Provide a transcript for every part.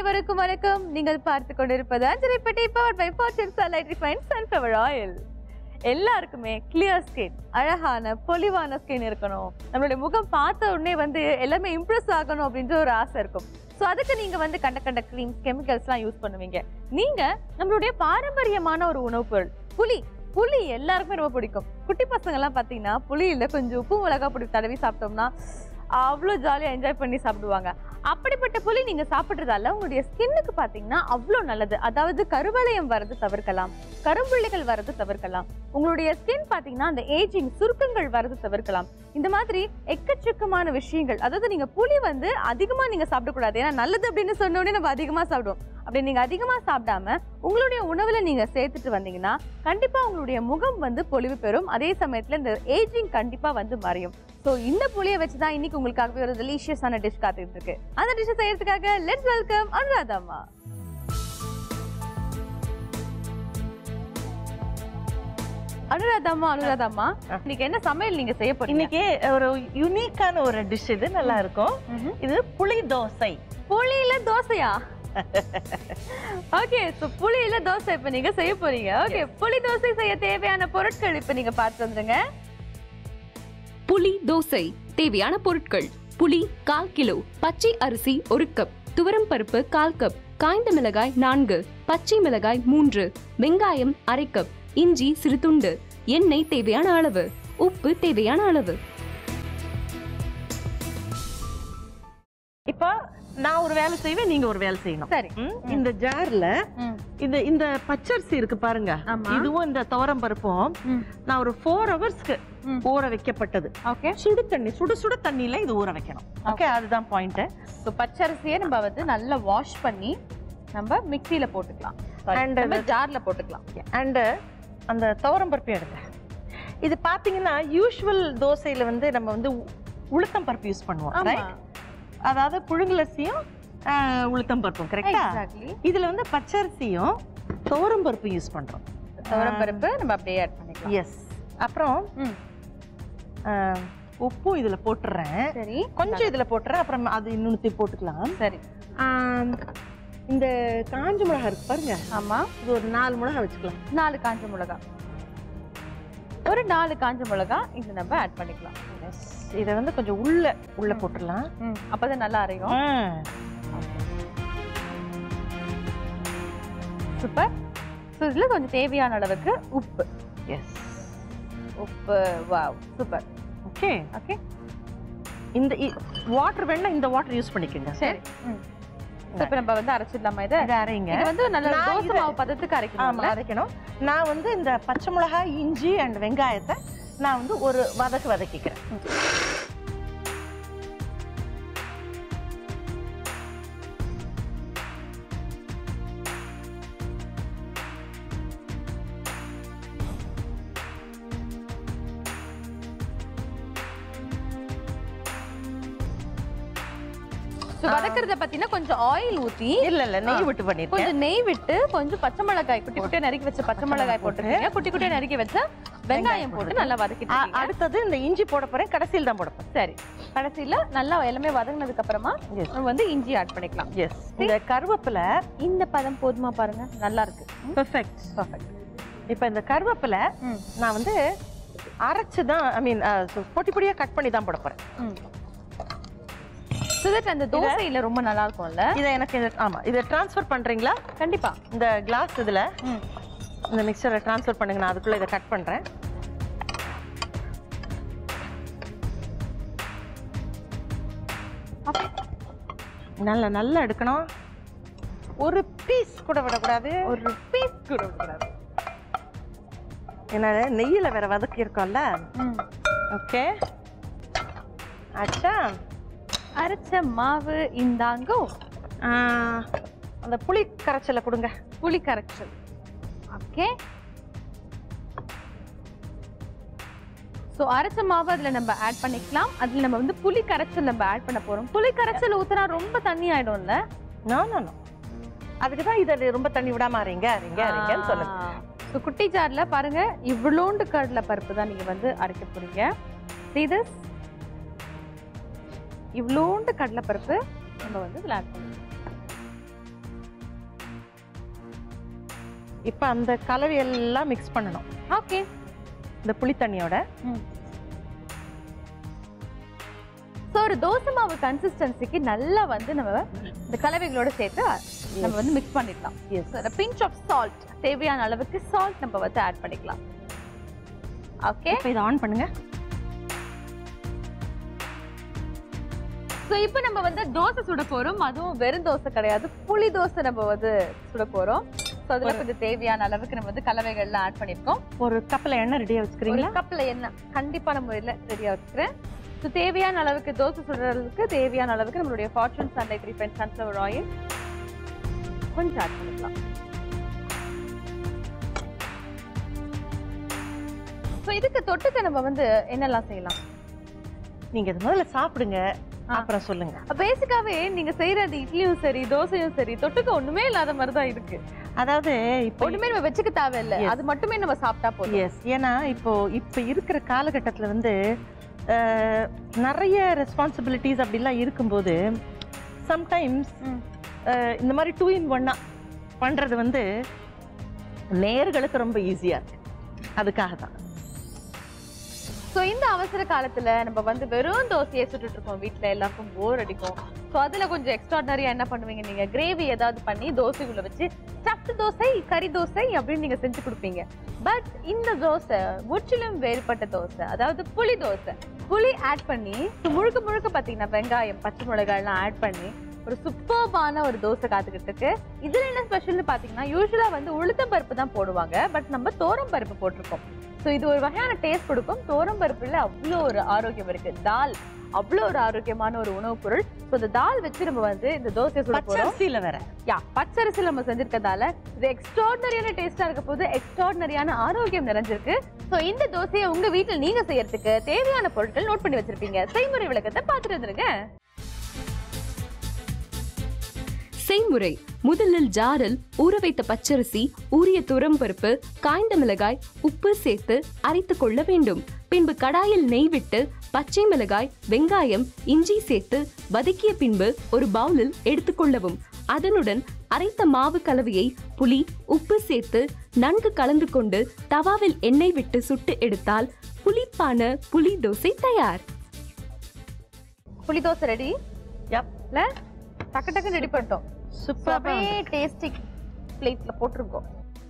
அனைவருக்கும் வணக்கம் நீங்கள் பார்த்து கொண்டிருப்பது அஞ்சலிப்பட்டி power by Fortune sunlight refine sunflower oil எல்லாருக்குமே கிளியர் ஸ்கின் அழகான பொலிவான ஸ்கின் இருக்கணும் நம்மளுடைய முகம் பார்த்த உடனே வந்து எல்லாமே இம்ப்ரெஸ் ஆகணும் அப்படின்ற ஒரு ஆசை இருக்கும் ஸோ அதுக்கு நீங்க வந்து கண்ட கண்ட க்ரீம்ஸ் கெமிக்கல்ஸ்லாம் யூஸ் பண்ணுவீங்க நீங்க நம்மளுடைய பாரம்பரியமான ஒரு உணவுப் பொருள் புளி புளி எல்லாருக்குமே ரொம்ப பிடிக்கும் குட்டி பசங்க எல்லாம் பாத்தீங்கன்னா புளியில கொஞ்சம் உப்பு மிளகா பொடி தடவி சாப்பிட்டோம்னா அவ்வளோ ஜாலியாக என்ஜாய் பண்ணி சாப்பிடுவாங்க அப்படிப்பட்ட புளி நீங்க சாப்பிட்றதால உங்களுடைய ஸ்கின்னுக்கு பாத்தீங்கன்னா அவ்வளோ நல்லது அதாவது கருவளையம் வரது தவிர்க்கலாம் கரும்புள்ளிகள் வரது தவிர்க்கலாம் உங்களுடைய ஸ்கின் பாத்தீங்கன்னா அந்த ஏஜிங் சுருக்கங்கள் வரது தவிர்க்கலாம் இந்த மாதிரி எக்கச்சக்கமான விஷயங்கள் அதாவது நீங்க புளி வந்து அதிகமா நீங்க சாப்பிடக்கூடாது ஏன்னா நல்லது அப்படின்னு சொன்ன உடனே நம்ம அதிகமா சாப்பிடுவோம் அப்படி நீங்க அதிகமா சாப்பிடாம உங்களுடைய உணவுல நீங்க சேர்த்துட்டு வந்தீங்கன்னா கண்டிப்பா உங்களுடைய முகம் வந்து பொலிவு பெறும் அதே சமயத்துல இந்த ஏஜிங் கண்டிப்பா வந்து மறையும் ஸோ இந்த புளியை வச்சு தான் இன்னைக்கு உங்களுக்காகவே ஒரு டெலிஷியஸான டிஷ் காத்துட்டு இருக்கு அந்த டிஷ் செய்யறதுக்காக லெட்ஸ் வெல்கம் அனுராதாமா அனுராதாமா அனுராதாமா ஆ. இன்னைக்கு என்ன சமையல் நீங்க செய்ய போறீங்க இன்னைக்கு ஒரு யூனிக்கான ஒரு டிஷ் இது நல்லா இருக்கும் ம்ஹும். இது புளி தோசை புளியில தோசையா ஓகே சோ புளியில தோசை இப்ப நீங்க செய்ய போறீங்க ஓகே புளி தோசை செய்ய தேவையான பொருட்கள் இப்ப நீங்க பார்த்து வந்துருங்க புளி தோசை தேவையான பொருட்கள் புளி கால் கிலோ பச்சை அரிசி ஒரு கப் துவரம் பருப்பு கால் கப் காய்ந்த மிளகாய் நான்கு பச்சை மிளகாய் மூன்று வெங்காயம் அரை கப் இஞ்சி சிறு துண்டு எண்ணெய் தேவையான அளவு உப்பு தேவையான அளவு இப்போ நான் ஒரு வேலை செய்வேன் நீங்க ஒரு வேலை செய்யணும் சரி ம், இந்த ஜார்ல ம். இந்த இந்த பச்சரிசி இருக்கு பாருங்க ஆமா. இதுவும் இந்த துவரம் பருப்பும் ம். நான் ஒரு ஃபோர் ஹவர்ஸ்க்கு ம். ஊற வைக்கப்பட்டது ஓகே சுடு தண்ணி சுடு சுடு தண்ணியில இது ஊற வைக்கணும் ஓகே அதுதான் பாயிண்ட் ஸோ பச்சரிசியை நம்ம வந்து நல்லா வாஷ் பண்ணி நம்ம மிக்ஸியில போட்டுக்கலாம் And நம்ம the- ஜார்ல போட்டுக்கலாம் அண்ட் அந்த துவரம் பருப்பு எடுங்க இது பாத்தீங்கன்னா யூஷுவல் தோசையில வந்து நம்ம வந்து உ- உளுத்தம் பருப்பு யூஸ் பண்ணுவோம் ஆமா right? அதாவது புழுங்கலரிசியும் ஆஹ், உளுத்தம் பருப்பும் கரெக்டா எக்ஸாக்ட்லி இதுல வந்து பச்சரிசியும் துவரம் பருப்பு யூஸ் பண்றோம் துவரம் பருப்பு நம்ம அப்படியே ஆட் பண்ணிக்கலாம் எஸ் அப்புறம் ம். ஆஹ், உப்பும் இதுல போட்டுறேன் சரி கொஞ்சம் இதுல போட்டுறேன் அப்புறம் அது இன்னொன்னு போட்டுக்கலாம் சரி ஆம், இந்த காஞ்ச மிளகா இருக்கு பாருங்க ஆமா இது ஒரு நாலு மிளகா வச்சுக்கலாம் நாலு காஞ்ச மிளகா ஒரு நாலு காஞ்ச மிளகா இது நம்ம ஆட் பண்ணிக்கலாம் எஸ் இதை வந்து கொஞ்சம் உள்ள உள்ள போட்டுடலாம் ம் அப்பதான் நல்லா அரையும் சூப்பர் ஸோ இதுல கொஞ்சம் தேவையான அளவுக்கு உப்பு எஸ் உப்பு வாவ் சூப்பர் ஓகே ஓகே இந்த வாட்டர் வேணா இந்த வாட்டர் யூஸ் பண்ணிக்கோங்க சரி ம் ஸோ இப்போ நம்ம வந்து அரைச்சிடலாமா இதை இதை அரைங்க இது வந்து நல்ல நான் தோசை இது- மாவு பதத்துக்கு ஆமா அரைக்கணும் அரைக்கணும் நான் வந்து இந்த பச்சை மிளகாய் இஞ்சி அண்ட் வெங்காயத்தை நான் வந்து ஒரு வதக்கு வதக்கிக்கிறேன் ஸோ வதக்குறத பார்த்தீங்கன்னா கொஞ்சம் ஆயில் ஊற்றி இல்ல இல்ல நெய் ஆ. விட்டு பண்ணிருக்கேன் கொஞ்சம் நெய் விட்டு கொஞ்சம் பச்சை மிளகாய் குட்டி குட்டியா நறுக்கி வச்ச பச்சை மிளகாய் போட்டுருக்கீங்க குட்டி குட்டியா நறுக்கி வச்ச வெங்காயம் போட்டு நல்லா வதக்கிட்டு அ- இருக்கீங்க. அடுத்தது இந்த இஞ்சி போட போறேன் கடைசியில் தான் போட போறேன் சரி கடைசியில நல்லா எல்லாமே வதங்கினதுக்கு அப்புறமா Yes. நம்ம வந்து இஞ்சி ஆட் பண்ணிக்கலாம் எஸ் இந்த கருவேப்பிலை இந்த பதம் போதுமா பாருங்க நல்லா இருக்கு பெர்ஃபெக்ட் பர்ஃபெக்ட் இப்போ இந்த கருவேப்பிலை ம் நான் வந்து அரைச்சு தான் ஐ மீன் பொட்டி பொடியா கட் பண்ணி தான் போட போறேன் ம் ஸோ தட் அந்த தோசையில ரொம்ப நல்லா இருக்கும்ல இதை எனக்கு இது- ஆமா இதை ட்ரான்ஸ்ஃபர் பண்றீங்களா கண்டிப்பா இந்த கிளாஸ் இதுல ம் இந்த மிக்சரை ட்ரான்ஸ்ஃபர் பண்ணுங்க நான் அதுக்குள்ள இதை கட் பண்றேன் அப்ப- நல்லா நல்லா எடுக்கணும் ஒரு பீஸ் கூட விடக்கூடாது ஒரு பீஸ் கூட விடக்கூடாது. ஏன்னா நெய்யில வேற வதக்கி இருக்கோம்ல ம் ஓகே ஆச்சா அரைச்ச மாவு இந்தாங்கோ ஆ, அந்த புளி கரைச்சலை கொடுங்க புளி கரைச்சல் ஓகே ஸோ அரைச்ச மாவு அதில் நம்ம ஆட் பண்ணிக்கலாம் அதில் நம்ம வந்து புளி கரைச்சல் நம்ம ஆட் பண்ண போகிறோம் புளி கரைச்சல் ஊற்றினா ரொம்ப தண்ணி ஆயிடும்ல நோ நோ நோ அதுக்கு தான் இதை ரொம்ப தண்ணி விடாம அரைங்க அரைங்க அரைங்கன்னு சொல்லுங்க ஸோ குட்டி ஜாரில் பாருங்க இவ்வளோண்டு கடலை பருப்பு தான் நீங்கள் வந்து அரைக்க போறீங்க See this இவ்வளோண்டு கடலை பருப்பு நம்ம வந்து இதில் ஆட் பண்ணுவோம் இப்போ அந்த கலவையெல்லாம் மிக்ஸ் பண்ணணும் ஓகே இந்த புளி தண்ணியோட ஸோ ஒரு தோசை மாவு கன்சிஸ்டன்சிக்கு நல்லா வந்து நம்ம இந்த கலவைகளோட சேர்த்து நம்ம வந்து மிக்ஸ் பண்ணிடலாம் எஸ் பிஞ்ச் ஆஃப் சால்ட் தேவையான அளவுக்கு சால்ட் நம்ம வந்து ஆட் பண்ணிக்கலாம் ஓகே இப்போ இதை ஆன் பண்ணுங்க ஸோ இப்போ நம்ம வந்து தோசை சுட போறோம் அதுவும் வெறும் தோசை கிடையாது புளி தோசை நம்ம வந்து சுட போறோம் ஸோ அதில் கொஞ்சம் தேவையான அளவுக்கு நம்ம வந்து கலவைகள்லாம் ஆட் பண்ணியிருக்கோம் ஒரு கப்பில் எண்ணெய் ரெடியாக ஒரு வச்சுக்கிறீங்களா கப்பில் எண்ணெய் கண்டிப்பான முறையில் ரெடியாக வச்சுக்கிறேன் ஸோ தேவையான அளவுக்கு தோசை சுடுறதுக்கு தேவையான அளவுக்கு நம்மளுடைய Fortune sunlight refine sunflower oil கொஞ்சம் ஆட் பண்ணிக்கலாம் ஸோ இதுக்கு தொட்டுக்க நம்ம வந்து என்னெல்லாம் செய்யலாம் நீங்க இது முதல்ல சாப்பிடுங்க ஆ. அப்புறம் சொல்லுங்க பேசிக்காவே நீங்க செய்யற அந்த இட்லியும் சரி தோசையும் சரி தொட்டுக்க ஒண்ணுமே இல்லாத மாதிரி தான் இருக்கு அதாவது இப்போ ஒண்ணுமே நம்ம வச்சுக்க தேவையில்ல Yes. அது மட்டுமே நம்ம சாப்பிட்டா போதும் எஸ் ஏன்னா இப்போ இப்போ இருக்கிற காலகட்டத்தில் வந்து அஹ், நிறைய ரெஸ்பான்சிபிலிட்டிஸ் அப்படிலாம் இருக்கும்போது சம்டைம்ஸ் ம். இந்த மாதிரி டூ இன் ஒன்னா பண்றது வந்து நேர்களுக்கு ரொம்ப ஈஸியா இருக்கு அதுக்காக தான் சோ இந்த அவசர காலத்துல நம்ம வந்து வெறும் தோசையை சுட்டுட்டு இருக்கோம் வீட்ல எல்லாருக்கும் போர் அடிக்கும் சோ அதுல கொஞ்சம் எக்ஸ்ட்ராடனரியா என்ன பண்ணுவீங்க நீங்க கிரேவி ஏதாவது பண்ணி தோசைக்குள்ள வச்சு ஸ்டஃப்ட் தோசை கறி தோசை அப்படின்னு நீங்க செஞ்சு கொடுப்பீங்க பட் இந்த தோசை முற்றிலும் வேறுபட்ட தோசை அதாவது புளி தோசை புளி ஆட் பண்ணி so முழுக்க முழுக்க பாத்தீங்கன்னா வெங்காயம் பச்சை மிளகாய் எல்லாம் ஆட் பண்ணி ஒரு சூப்பர்பான ஒரு தோசை காத்துக்கிட்டு இருக்கு இதுல என்ன ஸ்பெஷல்னு பாத்தீங்கன்னா யூஸ்வலா வந்து உளுத்தம் பருப்பு தான் போடுவாங்க பட் நம்ம தோரம் பருப்பு போட்டிருக்கோம் ஸோ இது ஒரு வகையான டேஸ்ட் கொடுக்கும் தோரம் பருப்புல அவ்வளோ ஒரு ஆரோக்கியம் இருக்கு தால் அவ்வளோ ஒரு ஆரோக்கியமான ஒரு உணவுப் பொருள் ஸோ இந்த தால் வச்சு நம்ம வந்து இந்த தோசையை சுட போறோம் பச்சரிசியில வேற யா பச்சரிசி நம்ம செஞ்சிருக்கதால இது எக்ஸ்ட்ராடனரியான டேஸ்டா இருக்க போது எக்ஸ்ட்ராடனரியான ஆரோக்கியம் நிறைஞ்சிருக்கு ஸோ இந்த தோசையை உங்க வீட்டில் நீங்க செய்யறதுக்கு தேவையான பொருட்கள் நோட் பண்ணி வச்சிருப்பீங்க செய்முறை விளக்கத்தை பார்த்துட்டு வந்துருங்க செய்முறை முதலில் ஜாரில் ஊற வைத்த பச்சரிசி ஊறிய துவரம்பருப்பு காய்ந்த மிளகாய் உப்பு சேர்த்து அரைத்து கொள்ள வேண்டும் பின்பு கடாயில் நெய் விட்டு பச்சை மிளகாய் வெங்காயம் இஞ்சி சேர்த்து வதக்கிய பின்பு ஒரு பவுலில் எடுத்துக்கொள்ளவும் அதனுடன் அரைத்த மாவு கலவையை புளி உப்பு சேர்த்து நன்கு கலந்து கொண்டு தவாவில் எண்ணெய் விட்டு சுட்டு எடுத்தால் புளிப்பான புளி தோசை தயார் புளி தோசை ரெடி Yep. இல்ல டக்கு டக்கு ரெடி பண்ணிட்டோம் So, சூப்பர் அப்படியே டேஸ்டி பிளேட்ல போட்டிருக்கோம்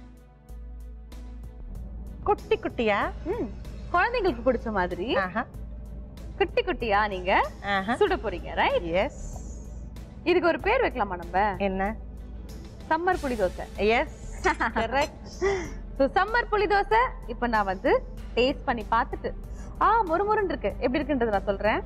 குட்டி குட்டியா ம், குழந்தைங்களுக்கு பிடிச்ச மாதிரி ஆஹா குட்டி குட்டியா நீங்க ஆஹா சுட போறீங்க ரைட் எஸ் இதுக்கு ஒரு பேர் வைக்கலாமா நம்ம என்ன சம்மர் புளி dosa yes correct so summer புளி தோசை இப்போ நான் வந்து டேஸ்ட் பண்ணி பார்த்துட்டு ஆ முறுமுறுன்னு இருக்கு எப்படி இருக்குன்றது நான் சொல்றேன்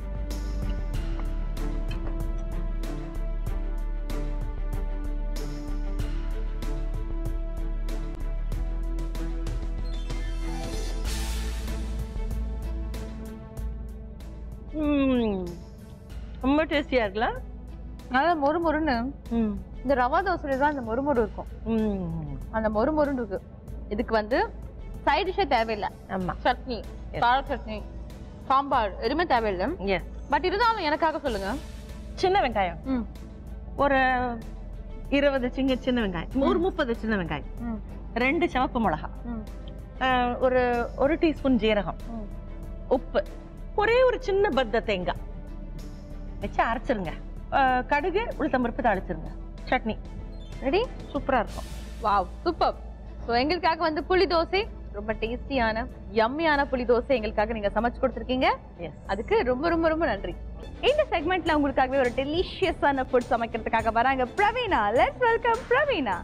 ரொம்ப டேஸ்டியா இருக்குல்ல நல்லா மொறுமொறுன்னு ம் இந்த ரவா தோசையில தான் அந்த மொறுமொறு இருக்கும் ம் அந்த மொறுமொறுன்னு இருக்கு இதுக்கு வந்து சைட் டிஷ்ஷே தேவையில்லை ஆமா சட்னி Yes. கார சட்னி சாம்பார் எதுவுமே தேவையில்லை எஸ் பட் இருந்தாலும் எனக்காக சொல்லுங்க சின்ன வெங்காயம் ம் ஒரு இருபது சிங்க சின்ன வெங்காயம் ஒரு முப்பது சின்ன வெங்காயம் ம் ரெண்டு சிவப்பு மிளகா ம் அஹ், ஒரு ஒரு டீஸ்பூன் ஜீரகம் ம் உப்பு ஒரே ஒரு சின்ன பத்த தேங்காய் வச்சு அரைச்சிருங்க அஹ், கடுகு உளுத்தம்பருப்பு தாளிச்சிருங்க சட்னி ரெடி சூப்பரா இருக்கும் வாவ் சூப்பர் ஸோ எங்களுக்காக வந்து புளி தோசை ரொம்ப டேஸ்டியான யம்மியான புளி தோசை எங்களுக்காக நீங்க சமைச்சு கொடுத்துருக்கீங்க எஸ் அதுக்கு ரொம்ப ரொம்ப ரொம்ப நன்றி இந்த செக்மெண்ட்ல உங்களுக்காகவே ஒரு டெலிஷியஸான ஃபுட் சமைக்கிறதுக்காக வராங்க Praveena let's welcome Praveena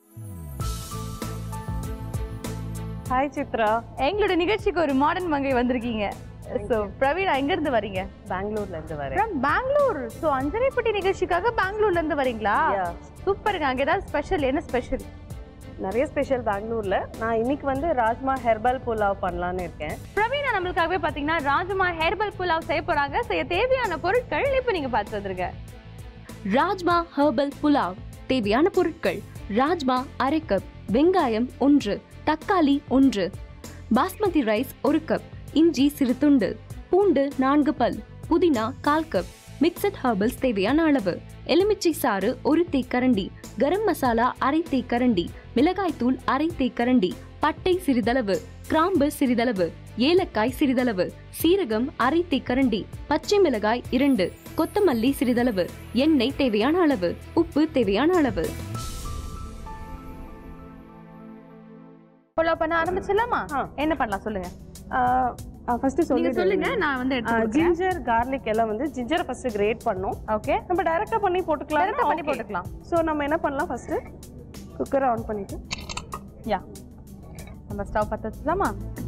hi Chitra எங்களோட நிகழ்ச்சிக்கு ஒரு மாடர்ன் மங்கை வந்திருக்கீங்க ஸோ பிரவீனா எங்க இருந்து வரீங்க பெங்களூர்ல இருந்து வரேன் ஃப்ரம் பெங்களூர் ஸோ அஞ்சனைப்பட்டி நிகழ்ச்சிக்காக பெங்களூர்ல இருந்து வரீங்களா Yeah. சூப்பருங்க அங்க ஏதாவது ஸ்பெஷல் என்ன ஸ்பெஷல் நிறைய ஸ்பெஷல் பெங்களூர்ல நான் இன்னைக்கு வந்து ராஜ்மா ஹெர்பல் புலாவ் பண்ணலான்னு இருக்கேன் பிரவீனா நம்மளுக்காகவே பாத்தீங்கன்னா ராஜ்மா ஹேர்பல் புலாவ் செய்ய போறாங்க செய்ய தேவையான பொருட்கள் இப்போ நீங்க பார்த்து வந்துருங்க ராஜ்மா ஹெர்பல் புலாவ் தேவையான பொருட்கள் ராஜ்மா அரை கப் வெங்காயம் ஒன்று தக்காளி ஒன்று பாஸ்மதி ரைஸ் ஒரு கப் இஞ்சி சிறு துண்டு பூண்டு நான்கு பல் புதினா கால் கப் மிக்சட் ஹர்பல்ஸ் தேவையான அளவு எலுமிச்சை சாறு ஒரு தேக்கரண்டி கரம் மசாலா அரை தேக்கரண்டி மிளகாய்த்தூள் அரை தேக்கரண்டி பட்டை சிறிதளவு கிராம்பு சிறிதளவு ஏலக்காய் சிறிதளவு சீரகம் அரை தேக்கரண்டி பச்சை மிளகாய் இரண்டு கொத்தமல்லி சிறிதளவு எண்ணெய் தேவையான அளவு உப்பு தேவையான அளவு ஃபாலோ பண்ண ஆரம்பிச்சிடலாமா ஆ. என்ன பண்ணலாம் சொல்லுங்க ஃபர்ஸ்ட் நீங்க சொல்லி சொல்லுங்க நான் வந்து எடுத்து ஜிஞ்சர் கார்லிக் எல்லாம் வந்து ஜிஞ்சரை ஃபர்ஸ்ட் கிரேட் பண்ணோம் ஓகே நம்ம டைரக்டா பண்ணி போட்டுக்கலாம் Direct ஆ பண்ணி போட்டுக்கலாம். ஸோ நம்ம என்ன பண்ணலாம் ஃபர்ஸ்ட் குக்கரை ஆன் பண்ணிட்டு யா நம்ம ஸ்டவ் பத்த வச்சுலாமா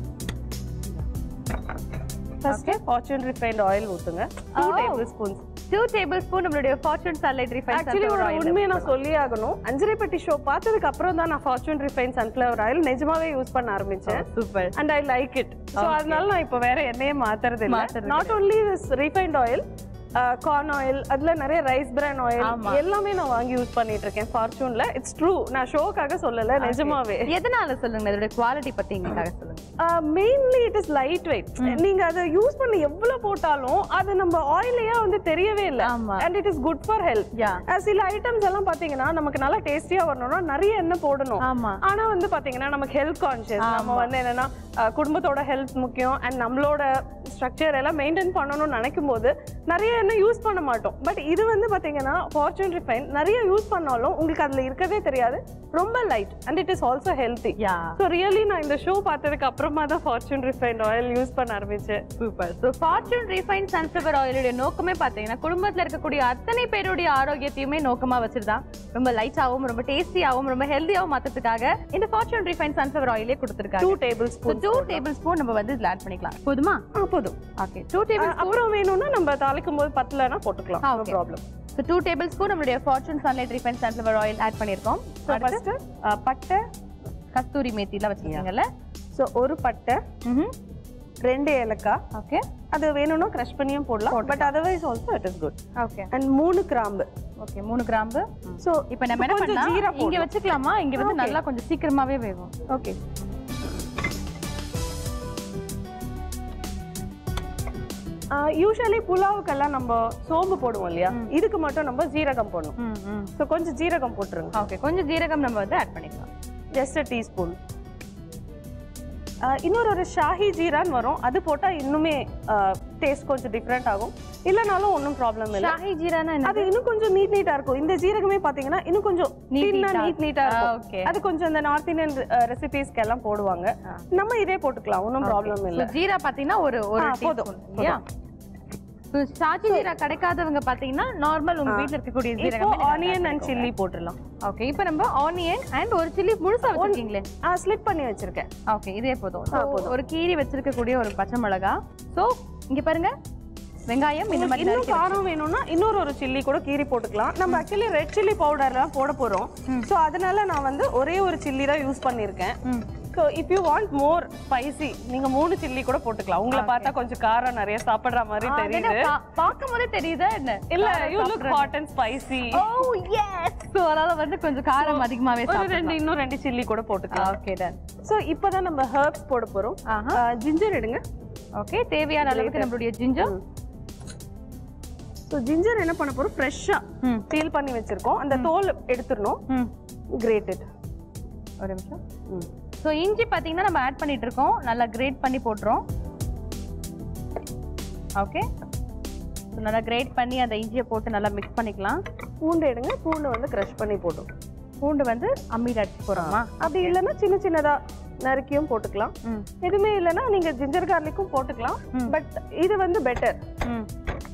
ஃபர்ஸ்ட் ஃபார்ச்சூன் ரிஃபைண்ட் ஆயில் ஊத்துங்க two Oh. Tablespoons two tablespoon நம்மளுடைய ஃபார்ச்சூன் சாலட் ரிஃபைன் ஆக்சுவலி ஒரு உண்மையை நான் சொல்லி ஆகணும் அஞ்சரைப்பட்டி ஷோ பார்த்ததுக்கு அப்புறம் தான் நான் ஃபார்ச்சூன் ரிஃபைன் சன்ஃபிளவர் ஆயில் நிஜமாவே யூஸ் பண்ண ஆரம்பிச்சேன் super and I like it so அதனால நான் இப்போ வேற எண்ணெயே மாத்துறது இல்லை மாத்துறது not only this refined oil corn oil அதுல நிறைய ரைஸ் பிரான் ஆயில் ஆமா. எல்லாமே நான் வாங்கி யூஸ் பண்ணிட்டு இருக்கேன் ஃபார்ச்சூன்ல இட்ஸ் ட்ரூ நான் ஷோக்காக சொல்லல நிஜமாவே எதனால சொல்லுங்க இதோட குவாலிட்டி பத்தி எங்களுக்காக சொல்லுங்க mainly it is light weight நீங்க அதை யூஸ் பண்ணி எவ்வளவு போட்டாலும் அது நம்ம ஆயிலையா வந்து தெரியவே இல்லை ஆமா. And it is good for health yeah சில ஐட்டம்ஸ் எல்லாம் பாத்தீங்கன்னா நமக்கு நல்லா டேஸ்டியா வரணும்னா நிறைய எண்ணெய் போடணும் ஆமா ஆனா வந்து பாத்தீங்கன்னா நமக்கு ஹெல்த் கான்ஷியஸ் நம்ம வந்து என்னன்னா அஹ், குடும்பத்தோட ஹெல்த் முக்கியம் அண்ட் நம்மளோட ஸ்ட்ரக்சர் எல்லாம் மெயின்டைன் பண்ணணும்னு நினைக்கும் போது நிறைய எண்ணெய் யூஸ் பண்ண மாட்டோம் பட் இது வந்து பாத்தீங்கன்னா ஃபார்ச்சூன் ரிஃபைன் நிறைய யூஸ் பண்ணாலும் உங்களுக்கு அதுல இருக்கவே தெரியாது ரொம்ப light and it is also healthy yeah so really நான் இந்த ஷோ பார்த்ததுக்கு அப்புறமா தான் ஃபார்ச்சூன் ரிஃபைண்ட் ஆயில் யூஸ் பண்ண ஆரம்பிச்சேன் super so Fortune refine sunflower ஆயிலுடைய நோக்கமே பார்த்தீங்கன்னா குடும்பத்தில் இருக்கக்கூடிய அத்தனை பேருடைய ஆரோக்கியத்தையுமே நோக்கமா வச்சிருந்தான் ரொம்ப லைட்டாகவும் ரொம்ப டேஸ்டியாகவும் ரொம்ப ஹெல்த்தியாகவும் மாற்றத்துக்காக இந்த ஃபார்ச்சூன் ரீஃபைன் சன்ஃப்ளவர் ஆயிலே கொடுத்துருக்காங்க two tablespoon two tablespoon நம்ம வந்து இதில் ஆட் பண்ணிக்கலாம் போதுமா ஆ போதும் ஓகே டூ டேபிள் அஹ், அப்புறம் வேணும்னா நம்ம தாளிக்கும் போது பத்தலனா போட்டுக்கலாம் ஆ, no okay. Problem so two tablespoon நம்மளுடைய Fortune sunlight refine sunflower oil add பண்ணியிருக்கோம் ஸோ ஃபர்ஸ்ட் பட்டை கஸ்தூரி மேத்திலாம் வச்சிருக்கீங்கல்ல ஸோ ஒரு பட்டை ம் ரெண்டு ஏலக்காய் ஓகே அது வேணும்னா க்ரஷ் பண்ணியும் போடலாம் but otherwise also it is good okay and மூணு கிராம்பு ஓகே மூணு கிராம்பு ஸோ இப்போ நம்ம என்ன கொஞ்சம் ஜீரா பண்ணலாம் இங்க வச்சுக்கலாமா இங்க வந்து Okay. நல்லா கொஞ்சம் சீக்கிரமாவே வேகும் ஓகே யூஸ்வலி புலாவுக்கெல்லாம் நம்ம சோம்பு போடுவோம் இல்லையா இதுக்கு மட்டும் நம்ம ஜீரகம் போடணும் ம் ம் ஸோ கொஞ்சம் ஜீரகம் போட்டுருங்க ஓகே கொஞ்சம் ஜீரகம் நம்ம வந்து ஆட் பண்ணிக்கலாம் ஜஸ்ட் அ டீஸ்பூன் இன்னொரு ஒரு ஷாஹி ஜீரான்னு வரும் அது போட்டா இன்னுமே டேஸ்ட் கொஞ்சம் டிஃப்ரெண்ட் ஆகும் இல்லைனாலும் ஒன்றும் ப்ராப்ளம் இல்லை ஷாஹி ஜீரானா என்ன அது இன்னும் கொஞ்சம் நீட் நீட்டா இருக்கும் இந்த ஜீரகமே பாத்தீங்கன்னா இன்னும் கொஞ்சம் Neat நீட் neat-ஆ நீட் நீட்டா ஆ, இருக்கும் okay. அது கொஞ்சம் இந்த நார்த் இந்தியன் ரெசிபிஸ்க்கு எல்லாம் போடுவாங்க ஆ. நம்ம இதே போட்டுக்கலாம் ஒன்றும் ப்ராப்ளம் இல்ல So, ஜீரா பாத்தீங்கன்னா ஒரு ஒரு ஆ, போதும், teaspoon, இல்லையா So, ஷாஜி ஜீரா கிடைக்காதவங்க பாத்தீங்கன்னா நார்மல் உங்க வீட்ல இருக்கக்கூடிய இப்போ ஜீரகம் ஆனியன் அண்ட் சில்லி போட்டுடலாம் ஓகே இப்போ நம்ம ஆனியன் அண்ட் ஒரு சில்லி முழுசா வச்சிருக்கீங்களே ஆ ஸ்லிப் பண்ணி வச்சிருக்கேன் ஓகே இதே போதும் ஆ, So, போதும். ஒரு கீரி வச்சிருக்கக்கூடிய ஒரு பச்சை மிளகா சோ இங்க பாருங்க வெங்காயம் இந்த மாதிரி இன்னும் நறுக்கி காரம் வேணும்னா இன்னொரு ஒரு சில்லி கூட கீரி போட்டுக்கலாம் நம்ம ஆக்சுவலி ரெட் சில்லி பவுடர்லாம் போட போறோம் ஸோ அதனால நான் வந்து ஒரே ஒரு சில்லி தான் யூஸ் பண்ணியிருக்கேன் ம். So if you want more spicy நீங்க மூணு சில்லி கூட போட்டுக்கலாம் உங்களை பார்த்தா கொஞ்சம் காரம் நிறைய சாப்பிடுற மாதிரி ஆ, தெரியுது அதென்ன பா- பார்க்கும் போதே தெரியுதா என்ன இல்ல காரம் யூ லுக் சாப்பிடுறது. Hot and spicy oh yes so அதனால வந்து கொஞ்சம் காரம் அதிகமாவே ஒரு சாப்பிடலாம் ரெண்டு இன்னும் ரெண்டு சில்லி கூட போட்டுக்கலாம் ஓகே டன் ஸோ இப்போதான் நம்ம ஹர்ப்ஸ் போட போறோம் ஆஹா ஜிஞ்சர் எடுங்க ஓகே தேவையான அளவுக்கு நம்மளுடைய ஜிஞ்சர் ஸோ ஜிஞ்சர் என்ன பண்ண போறோம் ஃப்ரெஷ்ஷா ம் பீல் பண்ணி வச்சிருக்கோம் அந்த தோல் எடுத்துடணும் ம் கிரேட்டட் ஒரு நிமிஷம் ஸோ இஞ்சி பார்த்தீங்கன்னா நம்ம ஆட் பண்ணிட்டு இருக்கோம் நல்லா கிரேட் பண்ணி போட்டுரும் ஓகே ஸோ நல்லா கிரேட் பண்ணி அந்த இஞ்சியை போட்டு நல்லா மிக்ஸ் பண்ணிக்கலாம் பூண்டு எடுங்க பூண்டு வந்து க்ரஷ் பண்ணி போடும் பூண்டு வந்து அம்மியில் அடிச்சு போகிறோமா அப்படி இல்லைன்னா சின்ன சின்னதா நறுக்கியும் போட்டுக்கலாம் ம் எதுவுமே இல்லைன்னா நீங்க ஜிஞ்சர் கார்லிக்கும் போட்டுக்கலாம் ம். பட் இது வந்து பெட்டர் ம்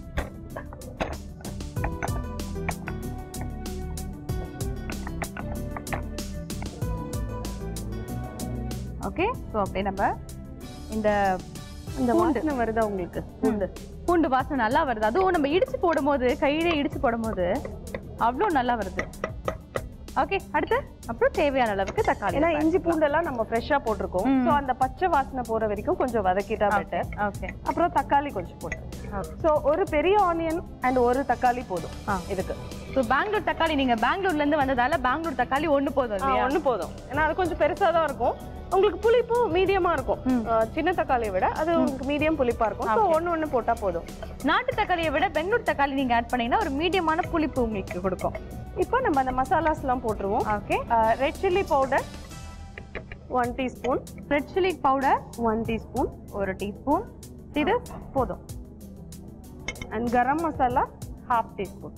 ஓகே ஸோ அப்படியே நம்ம இந்த இந்த பூண்டு. வாசனை வருதா உங்களுக்கு பூண்டு பூண்டு வாசனை நல்லா வருது அதுவும் நம்ம இடிச்சு போடும்போது கையிலே இடிச்சு போடும்போது அவ்வளோ நல்லா வருது ஓகே அடுத்து அப்புறம் தேவையான அளவுக்கு தக்காளி ஏன்னா இஞ்சி பூண்டெல்லாம் நம்ம ஃப்ரெஷ்ஷா போட்டிருக்கோம் ம். ஸோ அந்த பச்சை வாசனை போற வரைக்கும் கொஞ்சம் வதக்கிட்டா பெட்டர் ஓகே அப்புறம் தக்காளி கொஞ்சம் போட்டு Okay. ஸோ ஒரு பெரிய ஆனியன் அண்ட் ஒரு தக்காளி போதும் ஆ. இதுக்கு ஸோ பெங்களூர் தக்காளி நீங்க பெங்களூர்ல இருந்து வந்ததால பெங்களூர் தக்காளி ஒண்ணு போதும் ஆ, இல்லையா ஒண்ணு போதும் ஏன்னா அது கொஞ்சம் பெருசா தான் இருக்கும் உங்களுக்கு புளிப்பும் மீடியமா இருக்கும் ம். அஹ், சின்ன தக்காளியை விட அது உங்களுக்கு மீடியம் புளிப்பா இருக்கும் ஸோ ஒன்று ஒன்று போட்டா போதும் நாட்டு தக்காளியை விட பெங்களூர் தக்காளி நீங்க ஆட் பண்ணீங்கன்னா ஒரு மீடியமான புளிப்பு உங்களுக்கு கொடுக்கும் இப்போ நம்ம அந்த மசாலாஸ்லாம் போட்டுருவோம் okay red chilli powder one teaspoon red chilli powder one teaspoon ஒரு டீஸ்பூன் இது போதும் and garam masala half teaspoon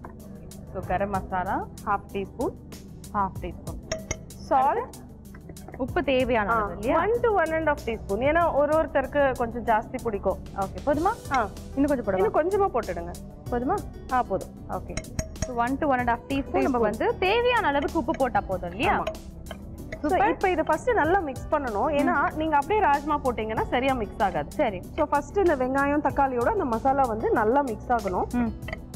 so garam masala half teaspoon half teaspoon salt உப்பு தேவையான அளவு இல்லையா one to one and half teaspoon ஏன்னா ஒரு ஒருத்தருக்கு கொஞ்சம் ஜாஸ்தி பிடிக்கும் ஓகே போதுமா ஆ இன்னும் கொஞ்சம் போடுவோம் இன்னும் கொஞ்சமா போட்டுடுங்க போதுமா ஆ போதும் okay so one to one and half teaspoon நம்ம வந்து தேவையான அளவுக்கு உப்பு போட்டா போதும் இல்லையா ஆமா. So, இப்போ இதை ஃபர்ஸ்ட் நல்லா மிக்ஸ் பண்ணணும் ஏன்னா நீங்க அப்படியே ராஜ்மா போட்டீங்கன்னா சரியா மிக்ஸ் ஆகாது சரி ஸோ ஃபர்ஸ்ட் இந்த வெங்காயம் தக்காளியோட அந்த மசாலா வந்து நல்லா மிக்ஸ் ஆகணும் ம்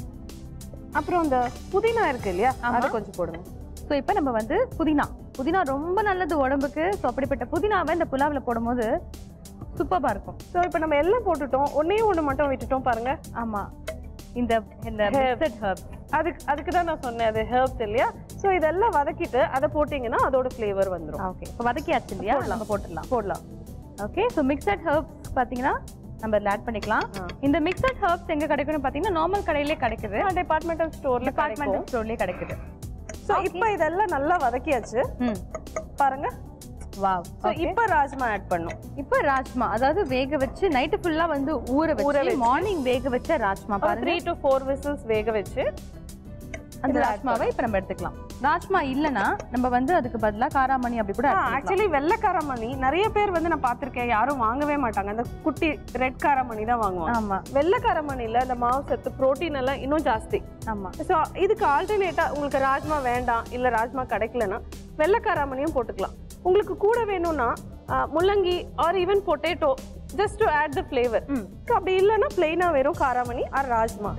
அப்புறம் அந்த புதினா இருக்கு இல்லையா ஆமா. அது கொஞ்சம் போடுங்க ஸோ இப்போ நம்ம வந்து புதினா புதினா ரொம்ப நல்லது உடம்புக்கு ஸோ அப்படிப்பட்ட புதினாவை இந்த புலாவில் போடும்போது சூப்பராக இருக்கும் ஸோ இப்போ நம்ம எல்லாம் போட்டுட்டோம் ஒன்னே ஒன்று மட்டும் விட்டுட்டோம் பாருங்க ஆமா இந்த இந்த Herb. மிக்சட் ஹர்ப் அதுக்கு அதுக்கு தான் நான் சொன்னேன் அது ஹெர்ப்ஸ் இல்லையா ஸோ இதெல்லாம் வதக்கிட்டு அதை போட்டீங்கன்னா அதோட ஃப்ளேவர் வந்துடும் ஓகே இப்போ வதக்கியாச்சு இல்லையா போடலாம். நம்ம போட்டுடலாம் போடலாம் ஓகே ஸோ மிக்சட் ஹர்ப்ஸ் பார்த்தீங்கன்னா நம்ம இதில் ஆட் பண்ணிக்கலாம் ஆ. இந்த மிக்சட் ஹர்ப்ஸ் எங்க கிடைக்கும்னு பார்த்தீங்கன்னா நார்மல் கடையிலே கிடைக்குது டிபார்ட்மெண்டல் ஸ்டோர்ல டிபார்ட்மெண்டல் ஸ்டோர்லேயே கிடைக்குது ஸோ இப்போ இதெல்லாம் நல்லா வதக்கியாச்சு ம் பாருங்க வாவ் ஸோ இப்போ ராஜ்மா ஆட் பண்ணும் இப்போ ராஜ்மா அதாவது வேக வச்சு நைட்டு ஃபுல்லா வந்து ஊற ஊற வச்சு வச்சு. மார்னிங் வேக வச்ச ராஜ்மா பாருங்க த்ரீ டு ஃபோர் விசில்ஸ் வேக வச்சு அந்த இதுல add ராஜ்மாவை இப்போ நம்ம எடுத்துக்கலாம் ராஜ்மா இல்லைன்னா நம்ம வந்து அதுக்கு பதிலா காராமணி அப்படி கூட add பண்ணிக்கலாம். ஆக்சுவலி வெள்ளைக்காரமணி நிறைய பேர் வந்து நான் பார்த்திருக்கேன் யாரும் வாங்கவே மாட்டாங்க அந்த குட்டி ரெட் காரமணி தான் வாங்குவாங்க ஆமா வெள்ளைக்காரமணில அந்த மாவு சத்து புரோட்டீன் எல்லாம் இன்னும் ஜாஸ்தி ஆமா ஸோ இதுக்கு ஆல்டர்னேட்டா உங்களுக்கு ராஜ்மா வேண்டாம் இல்ல ராஜ்மா கிடைக்கலன்னா வெள்ளைக்காரமணியும் போட்டுக்கலாம் உங்களுக்கு கூட வேணும்னா ஆ, முள்ளங்கி or even potato just to add the flavour ம் அப்படி இல்லைன்னா பிளெயினா வெறும் காராமணி ஆர் ராஜ்மா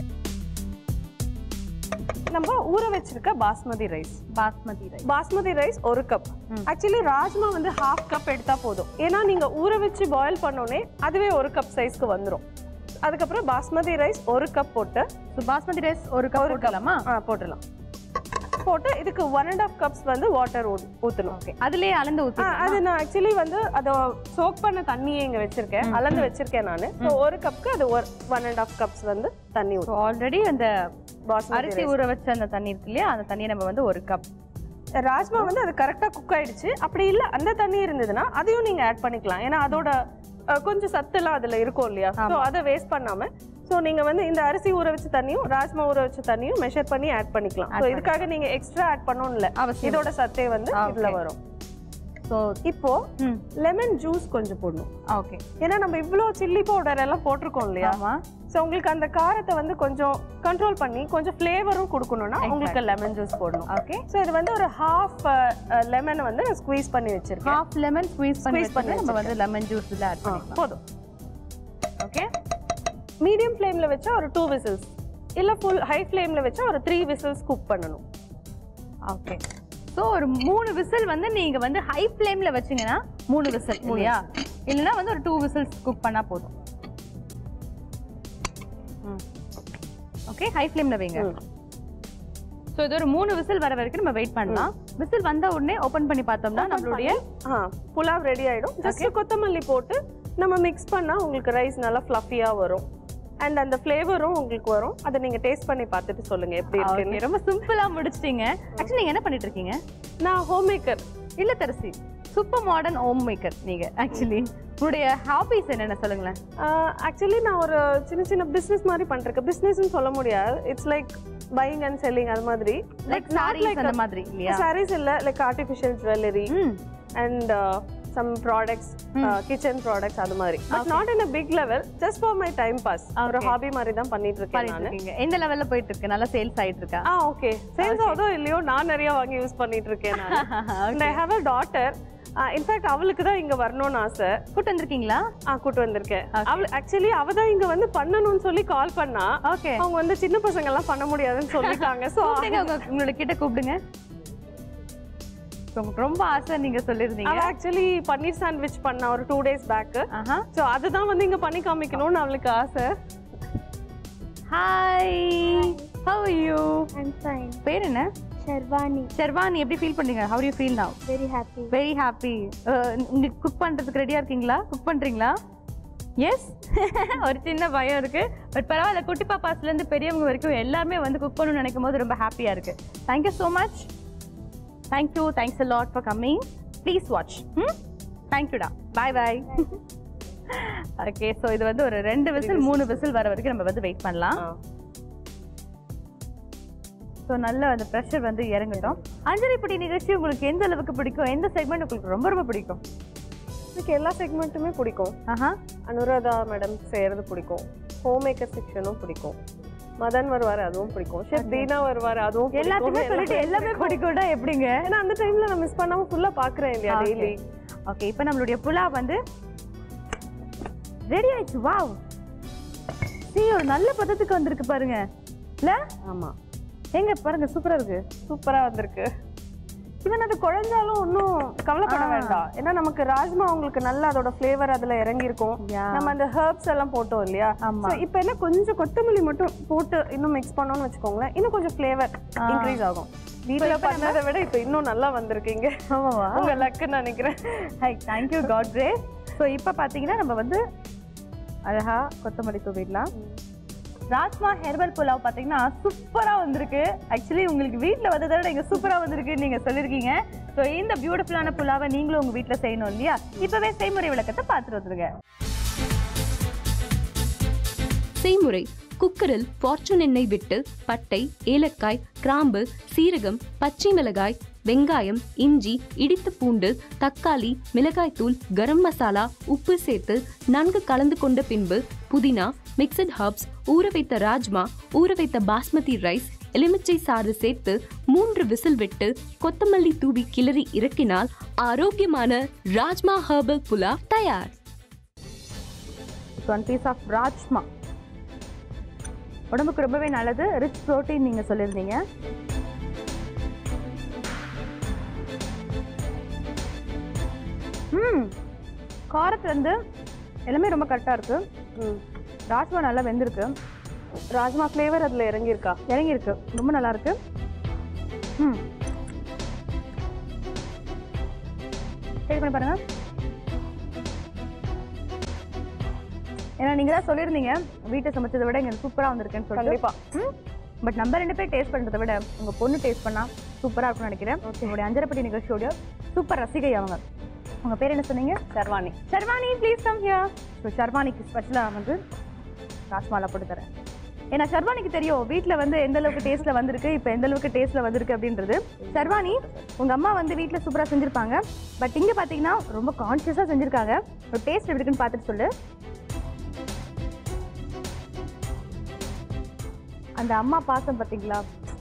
நம்ம ஊற வச்சிருக்க basmati rice basmati rice basmati rice ஒரு கப் ம். ஆக்சுவலி ராஜ்மா வந்து ஹாஃப் கப் எடுத்தா போதும் ஏன்னா நீங்க ஊற வச்சு பாயில் பண்ணோனே அதுவே ஒரு கப் சைஸ்க்கு வந்துரும் அதுக்கப்புறம் பாஸ்மதி ரைஸ் ஒரு கப் போட்டு ஸோ பாஸ்மதி ரைஸ் ஒரு கப் போட்டுக்கலாமா ஆ, போட்டுடலாம் போட்டு இதுக்கு ஒன் அண்ட் ஆஃப் கப்ஸ் வந்து வாட்டர் ஊற்றணும் ஓகே அதுலயே அளந்து ஊத்தி அது நான் ஆக்சுவலி வந்து அதை சோக் பண்ண தண்ணியை இங்க வச்சிருக்கேன் அளந்து வச்சிருக்கேன் நான் ஸோ ஒரு கப்க்கு அது ஒரு ஒன் அண்ட் ஆஃப் கப்ஸ் வந்து தண்ணி ஸோ ஊற்றும் ஆல்ரெடி அந்த பாஸ்மதி அரிசி ஊற வச்ச அந்த தண்ணி இருக்கு இல்லையா அந்த தண்ணியை நம்ம வந்து ஒரு கப் ராஜ்மா வந்து அது கரெக்டாக குக் ஆயிடுச்சு அப்படி இல்லை அந்த தண்ணி இருந்ததுன்னா அதையும் நீங்க ஆட் பண்ணிக்கலாம் ஏன்னா அதோட அஹ், கொஞ்சம் சத்துலாம் அதுல இருக்கும் இல்லையா ஸோ அதை வேஸ்ட் பண்ணாம ஸோ நீங்க வந்து இந்த அரிசி ஊற வச்ச தண்ணியும் ராஜ்மா ஊற வச்ச தண்ணியும் மெஷர் பண்ணி ஆட் பண்ணிக்கலாம் ஸோ இதுக்காக நீங்க எக்ஸ்ட்ரா ஆட் பண்ணணும் இல்ல அவசியம் இதோட சத்தே வந்து Ah, இதுல okay. வரும் ஸோ இப்போ ம் லெமன் ஜூஸ் கொஞ்சம் போடணும் ஓகே ஏன்னா நம்ம இவ்வளோ சில்லி பவுடர் எல்லாம் போட்டிருக்கோம் இல்லையா ஆமா ஸோ உங்களுக்கு அந்த காரத்தை வந்து கொஞ்சம் கண்ட்ரோல் பண்ணி கொஞ்சம் ஃப்ளேவரும் கொடுக்கணும்னா உங்களுக்கு லெமன் ஜூஸ் போடணும் ஓகே ஸோ இது வந்து ஒரு ஹாஃப் லெமன் வந்து நான் ஸ்குவீஸ் பண்ணி வச்சிருக்கேன் ஹாஃப் லெமன் ஸ்குவீஸ் பண்ணி Squeeze பண்ணி வச்சிருந்து நம்ம வந்து லெமன் ஜூஸ் இதில் ஆட் ஆ, பண்ணிக்கலாம் போதும் ஓகே மீடியம் ஃப்ளேம்ல வச்சா ஒரு டூ விசில்ஸ் இல்ல ஃபுல் ஹை ஃப்ளேம்ல வச்சா ஒரு த்ரீ விசில்ஸ் குக் பண்ணணும் ஓகே ஸோ ஒரு மூணு விசில் வந்து நீங்க வந்து ஹை ஃப்ளேம்ல வச்சீங்கன்னா மூணு விசில் இல்லையா இல்லைன்னா வந்து ஒரு டூ விசில்ஸ் குக் பண்ணா போதும் ஓகே ஹை ஃப்ளேம்ல வைங்க ம். ஸோ இது ஒரு மூணு விசில் வர வரைக்கும் நம்ம வெயிட் பண்ணலாம் விசில் வந்த உடனே ஓபன் பண்ணி பார்த்தோம்னா நம்மளுடைய ஆ புலாவ் ரெடி ஆயிடும் ஜஸ்ட் கொத்தமல்லி போட்டு நம்ம மிக்ஸ் பண்ணா உங்களுக்கு ரைஸ் நல்லா ஃப்ளஃபியா வரும் அண்ட் அந்த ஃப்ளேவரும் உங்களுக்கு வரும் அதை நீங்க டேஸ்ட் பண்ணி பார்த்துட்டு சொல்லுங்க எப்படி இருக்குன்னு Okay, ரொம்ப சிம்பிளா முடிச்சிட்டீங்க ஆக்சுவலி நீங்க என்ன பண்ணிட்டு இருக்கீங்க நான் ஹோம் மேக்கர் இல்ல தரசி சூப்பர் மாடர்ன் ஹோம் மேக்கர் நீங்க ஆக்சுவலி உங்களுடைய ஹாபிஸ் என்னென்ன சொல்லுங்களேன் ஆக்சுவலி நான் ஒரு சின்ன சின்ன பிஸ்னஸ் மாதிரி பண்ணிருக்கேன் பிஸ்னஸ்னு சொல்ல முடியாது it's like buying and selling அது மாதிரி லைக் சாரீஸ் அந்த மாதிரி இல்லையா சாரீஸ் இல்ல like artificial jewellery hmm and some products kitchen products அது மாதிரி but not in a big level just for my time pass ஒரு Okay. ஹாபி மாதிரி தான் பண்ணிட்டு இருக்கேன் பண்ணிட்டு நான் இருக்கீங்க எந்த லெவல்ல போயிட்டு இருக்கு நல்லா சேல்ஸ் ஆயிட்டு இருக்கா ஆ ஓகே சேல்ஸ் ஆகுதோ இல்லையோ நான் நிறைய வாங்கி யூஸ் பண்ணிட்டு இருக்கேன் நான் and I have a daughter in fact அவளுக்கு தான் இங்க வரணும்னு ஆசை கூட்டு வந்திருக்கீங்களா ஆ கூட்டு வந்திருக்கேன் அவள் ஆக்சுவலி அவ தான் இங்க வந்து பண்ணணும்னு சொல்லி கால் பண்ணா ஓகே அவங்க வந்து சின்ன பசங்க எல்லாம் பண்ண முடியாதுன்னு சொல்லிட்டாங்க ஸோ கூப்பிடுங்க உங்க உங்களோட கிட்ட கூப்பிடுங்க So, உங்களுக்கு ரொம்ப ஆசை நீங்க சொல்லிருந்தீங்க அவ ஆக்சுவலி பன்னீர் சாண்ட்விச் பண்ணா ஒரு டூ டேஸ் பேக் ஆஹா ஸோ அதுதான் வந்து இங்க பண்ணி காமிக்கணும்னு அவளுக்கு ஆசை hi how you I'm fine. பேர் என்ன Sharvani. ஷெர்வானி எப்படி ஃபீல் பண்றீங்க how you feel now Very happy. Very happy உங்களுக்கு குக் பண்றதுக்கு ரெடியா இருக்கீங்களா குக் பண்றீங்களா எஸ் ஒரு சின்ன பயம் இருக்கு பட் பரவாயில்ல குட்டி பாப்பாஸ்ல இருந்து பெரியவங்க வரைக்கும் எல்லாருமே வந்து குக் பண்ணணும்னு நினைக்கும் போது ரொம்ப ஹாப்பியா இருக்கு thank you so much thank you thanks a lot for coming please watch hmm தேங்க்யூடா பாய் பாய் ஓகே ஸோ இது வந்து ஒரு ரெண்டு விசில் மூணு விசில் வர வரைக்கும் நம்ம வந்து வெயிட் பண்ணலாம் ஸோ நல்ல அந்த ப்ரெஷர் வந்து இறங்கட்டும் அஞ்சலிப்படி நிகழ்ச்சி உங்களுக்கு எந்த அளவுக்கு பிடிக்கும் எந்த செக்மெண்ட் உங்களுக்கு ரொம்ப ரொம்ப பிடிக்கும் எனக்கு எல்லா செக்மெண்ட்டுமே பிடிக்கும் ஆஹா அனுராதா மேடம் செய்யறது பிடிக்கும் ஹோம் மேக்கர் செக்ஷனும் பிடிக்கும் மதன் வருவாரு அதுவும் பிடிக்கும் ஷெஃப் தீனா வருவாரு அதுவும் பிடிக்கும். எல்லாத்தையுமே சொல்லிட்டு எல்லாமே பிடிக்கும்டா எப்படிங்க ஏன்னா அந்த டைம்ல நான் மிஸ் பண்ணாம ஃபுல்லா பாக்குறேன் இல்லையா Okay. டெய்லி ஓகே இப்போ நம்மளுடைய புலா வந்து ரெடி ஆயிடுச்சு வாவ் சீ ஒரு நல்ல பதத்துக்கு வந்திருக்கு பாருங்க இல்ல ஆமா எங்க பாருங்க சூப்பரா இருக்கு சூப்பரா வந்திருக்கு ஈவன் அது குழஞ்சாலும் ஒன்றும் கவலைப்பட ஆ. வேண்டாம் ஏன்னா நமக்கு ராஜ்மா உங்களுக்கு நல்லா அதோட ஃப்ளேவர் அதுல இறங்கி இருக்கும் Yeah. நம்ம அந்த ஹெர்ப்ஸ் எல்லாம் போட்டோம் இல்லையா ஆமா. So, இப்போ என்ன கொஞ்சம் கொத்தமல்லி மட்டும் போட்டு இன்னும் மிக்ஸ் பண்ணோம்னு வச்சுக்கோங்களேன் இன்னும் கொஞ்சம் ஃப்ளேவர் ஆ. இன்க்ரீஸ் ஆகும் வீட்ல வீட்டில் பண்ணதை விட இப்போ இன்னும் நல்லா வந்திருக்கீங்க ஆமாவா உங்க லக்குன்னு நினைக்கிறேன் hi thank you God grace so இப்போ பார்த்தீங்கன்னா நம்ம வந்து அழகா கொத்தமல்லி தூவிடலாம் ராஜ்மா ஹெர்பல் புலாவ் பார்த்தீங்கன்னா சூப்பராக வந்திருக்கு ஆக்சுவலி உங்களுக்கு வீட்டில் வந்ததை விட இங்கே சூப்பராக வந்திருக்குன்னு நீங்கள் சொல்லியிருக்கீங்க ஸோ இந்த பியூட்டிஃபுல்லான புலாவை நீங்களும் உங்கள் வீட்டில் செய்யணும் இல்லையா இப்போவே செய்முறை விளக்கத்தை பார்த்துட்டு வந்துருங்க செய்முறை குக்கரில் ஃபார்ச்சூன் எண்ணெய் விட்டு பட்டை ஏலக்காய் கிராம்பு சீரகம் பச்சை மிளகாய் வெங்காயம் இஞ்சி இடித்த பூண்டு தக்காளி மிளகாய்த்தூள் கரம் மசாலா உப்பு சேர்த்து நன்கு கலந்து கொண்ட பின்பு புதினா மிக்சட் ஹர்ப்ஸ் ஊற வைத்த ராஜ்மா ஊற வைத்த பாஸ்மதி ரைஸ் எலுமிச்சை சாறு சேர்த்து மூன்று விசில் விட்டு கொத்தமல்லி தூவி கிளறி இறக்கினால் ஆரோக்கியமான ராஜ்மா ஹர்பல் புலாவ் தயார் ஒன் பீஸ் ஆஃப் ராஜ்மா உடம்புக்கு ரொம்பவே நல்லது ரிச் ப்ரோட்டீன் நீங்கள் சொல்லியிருந்தீங்க ம் காரத்துல இருந்து எல்லாமே ரொம்ப கரெக்டாக இருக்கு ம். ராஜ்மா நல்லா வெந்திருக்கு ராஜ்மா ஃப்ளேவர் அதுல இறங்கியிருக்கா இறங்கியிருக்கு ரொம்ப நல்லா இருக்கு ம் டேஸ்ட் பண்ணி பாருங்க ஏன்னா நீங்க தான் சொல்லியிருந்தீங்க வீட்டை சமைச்சதை விட இங்க சூப்பரா வந்திருக்குன்னு சொல்லிட்டு கண்டிப்பா பட் நம்ம ரெண்டு பேர் டேஸ்ட் பண்றதை விட உங்க பொண்ணு டேஸ்ட் பண்ணா சூப்பரா இருக்கும்னு நினைக்கிறேன் உங்களுடைய அஞ்சரப்பட்டி நிகழ்ச்சியோட சூப்பர் ரசிகை அவங்க உங்க பேர் என்ன சொன்னீங்க Sarvani Sharvani please come here so ஷர்வானிக்கு ஸ்பெஷலாக வந்து ராஸ்மாலா போட்டு தரேன் ஏன்னா ஷர்வானிக்கு தெரியும் வீட்டில் வந்து எந்த அளவுக்கு டேஸ்ட்டில் வந்திருக்கு இப்போ எந்த அளவுக்கு டேஸ்ட்டில் வந்திருக்கு அப்படின்றது ஷர்வானி உங்கள் அம்மா வந்து வீட்டில் சூப்பராக செஞ்சுருப்பாங்க பட் இங்கே பார்த்தீங்கன்னா ரொம்ப கான்ஷியஸாக செஞ்சுருக்காங்க ஒரு டேஸ்ட் எப்படி இருக்குன்னு பார்த்துட்டு சொல்லு அந்த அம்மா பாசம் பார்த்தீங்களா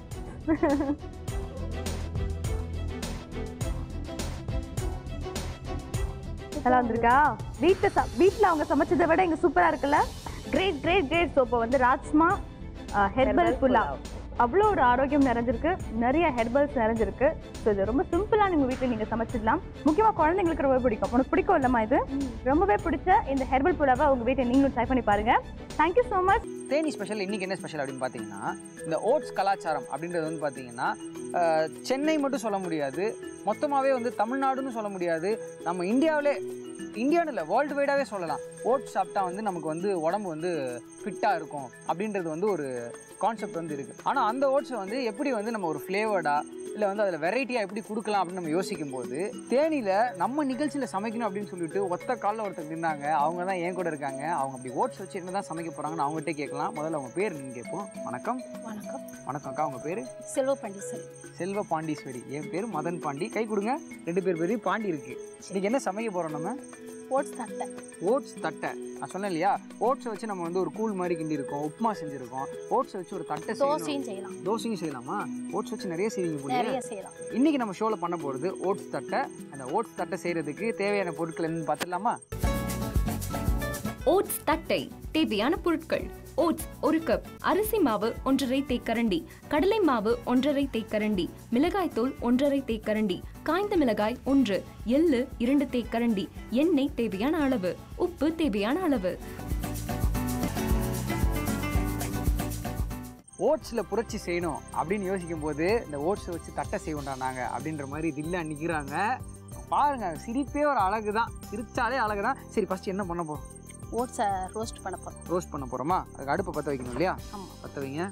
நல்லா வந்திருக்கா வீட்டில் ச வீட்டில் அவங்க சமைச்சதை விட இங்கே சூப்பராக இருக்குல்ல கிரேட் கிரேட் கிரேட் ஸோ இப்போ வந்து ராஜ்மா ஹெர்பல் Herbal புலாவ் அவ்வளோ ஒரு ஆரோக்கியம் நிறைஞ்சிருக்கு நிறைய ஹெர்பல்ஸ் நிறைஞ்சிருக்கு ஸோ இது ரொம்ப சிம்பிளாக உங்கள் வீட்டில் நீங்கள் சமைச்சிடலாம் முக்கியமாக குழந்தைங்களுக்கு ரொம்ப பிடிக்கும் உனக்கு பிடிக்கும் இல்லைம்மா இது ரொம்பவே பிடிச்ச இந்த ஹெர்பல் புலாவை உங்கள் வீட்டில் நீங்களும் ட்ரை பண்ணி பாருங்க thank you so much Theni special இன்னைக்கு என்ன ஸ்பெஷல் அப்படின்னு பார்த்தீங்கன்னா இந்த ஓட்ஸ் கலாச்சாரம் அப்படின்றது வந்து பார்த்தீங்கன்னா அஹ், சென்னை மட்டும் சொல்ல முடியாது மொத்தமாகவே வந்து தமிழ்நாடுன்னு சொல்ல முடியாது நம்ம இந்தியாவிலே இந்தியான்னு இல்லை வேர்ல்டு வைடாகவே சொல்லலாம் ஓட்ஸ் சாப்பிட்டா வந்து நமக்கு வந்து உடம்பு வந்து ஃபிட்டாக இருக்கும் அப்படின்றது வந்து ஒரு கான்செப்ட் வந்து இருக்குது ஆனால் அந்த ஓட்ஸை வந்து எப்படி வந்து நம்ம ஒரு ஃப்ளேவர்டாக இல்லை வந்து அதில் வெரைட்டியாக எப்படி கொடுக்கலாம் அப்படின்னு நம்ம யோசிக்கும் போது தேனியில் நம்ம நிகழ்ச்சியில் சமைக்கணும் அப்படின்னு சொல்லிட்டு ஒத்த காலில் ஒருத்தர் நின்னாங்க அவங்க தான் என் கூட இருக்காங்க அவங்க அப்படி ஓட்ஸ் வச்சு என்ன தான் சமைக்க போகிறாங்கன்னு அவங்ககிட்ட கேட்கலாம் முதல்ல அவங்க பேர் நீங்கள் கேட்போம் வணக்கம் வணக்கம் வணக்கம் அக்கா உங்கள் பேர் செல்வ பண்டீஸ்வரி செல்வ பாண்டீஸ்வரி என் பேர் மதன் பாண்டி கை கொடுங்க ரெண்டு பேர் பேரையும் பாண்டி இருக்கு இன்னைக்கு என்ன சமைக்க போகிறோம் நம்ம ஓட்ஸ் தட்டை ஓட்ஸ் தட்டை நான் சொன்னேன் இல்லையா ஓட்ஸை வச்சு நம்ம வந்து ஒரு கூழ் மாதிரி கிண்டி இருக்கோம் உப்புமா செஞ்சுருக்கோம் ஓட்ஸை வச்சு ஒரு தட்டை செய்யணும் தோசையும் செய்யலாம் தோசையும் செய்யலாமா ஓட்ஸ் வச்சு நிறைய செய்வீங்க போல நிறைய செய்யலாம் இன்னைக்கு நம்ம ஷோவில் பண்ண போகிறது ஓட்ஸ் தட்டை அந்த ஓட்ஸ் தட்டை செய்கிறதுக்கு தேவையான பொருட்கள் என்னன்னு பார்த்துடலாமா ஓட்ஸ் தட்டை தேவையான பொருட்கள் ஓட்ஸ் ஒரு கப் அரிசி மாவு ஒன்றரை தேக்கரண்டி கடலை மாவு ஒன்றரை தேக்கரண்டி மிளகாய்த்தூள் ஒன்றரை தேக்கரண்டி காய்ந்த மிளகாய் ஒன்று எள்ளு இரண்டு தேக்கரண்டி எண்ணெய் தேவையான அளவு உப்பு தேவையான அளவு ஓட்ஸில் புரட்சி செய்யணும் அப்படின்னு யோசிக்கும் போது இந்த ஓட்ஸை வச்சு தட்டை செய்வோம்டா நாங்கள் அப்படின்ற மாதிரி தில்லா நிற்கிறாங்க பாருங்க சிரிப்பே ஒரு அழகு தான் சிரிச்சாலே அழகு தான் சரி ஃபஸ்ட்டு என்ன பண்ண போகிறோம் ஓட்ஸை ரோஸ்ட் பண்ண போகிறோம் ரோஸ்ட் பண்ண போகிறோமா அதுக்கு அடுப்பை பற்ற வைக்கணும் இல்லையா ஆமாம் பற்ற வைங்க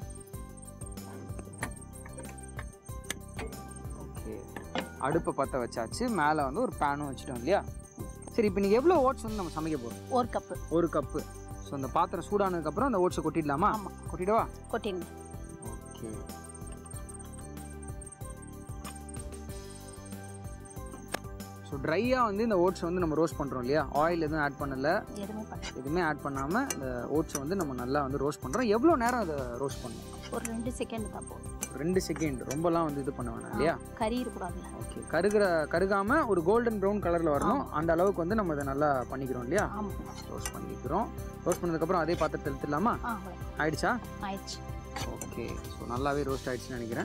ஓகே அடுப்பை பற்ற வச்சாச்சு மேலே வந்து ஒரு பேனும் வச்சுட்டோம் இல்லையா சரி இப்போ நீங்கள் எவ்வளோ ஓட்ஸ் வந்து நம்ம சமைக்க போகிறோம் ஒரு கப்பு ஒரு கப்பு ஸோ அந்த பாத்திரம் சூடானதுக்கப்புறம் அந்த ஓட்ஸை கொட்டிடலாமா ஆமாம் கொட்டிடவா கொட்டிடுங்க ஓகே ஸோ ட்ரையாக வந்து இந்த ஓட்ஸை வந்து நம்ம ரோஸ்ட் பண்ணுறோம் இல்லையா ஆயில் எதுவும் ஆட் பண்ணல எதுவுமே பண்ண எதுவுமே ஆட் பண்ணாமல் இந்த ஓட்ஸை வந்து நம்ம நல்லா வந்து ரோஸ்ட் பண்ணுறோம் எவ்வளோ நேரம் அதை ரோஸ்ட் பண்ணணும் ஒரு ரெண்டு செகண்ட் தான் போதும் ரெண்டு செகண்ட் ரொம்பலாம் வந்து இது பண்ண வேணாம் இல்லையா கறி இருக்கக்கூடாதுல்ல ஓகே கருகிற கருகாமல் ஒரு கோல்டன் ப்ரௌன் கலரில் வரணும் அந்த அளவுக்கு வந்து நம்ம இதை நல்லா பண்ணிக்கிறோம் இல்லையா ஆமாம் ரோஸ்ட் பண்ணிக்கிறோம் ரோஸ்ட் பண்ணதுக்கப்புறம் அதே பாத்திரத்தை எடுத்துடலாமா ஆ அவ்வளோ. ஆயிடுச்சா ஆயிடுச்சு ஓகே ஸோ நல்லாவே ரோஸ்ட் ஆயிடுச்சுன்னு நினைக்கிறேன்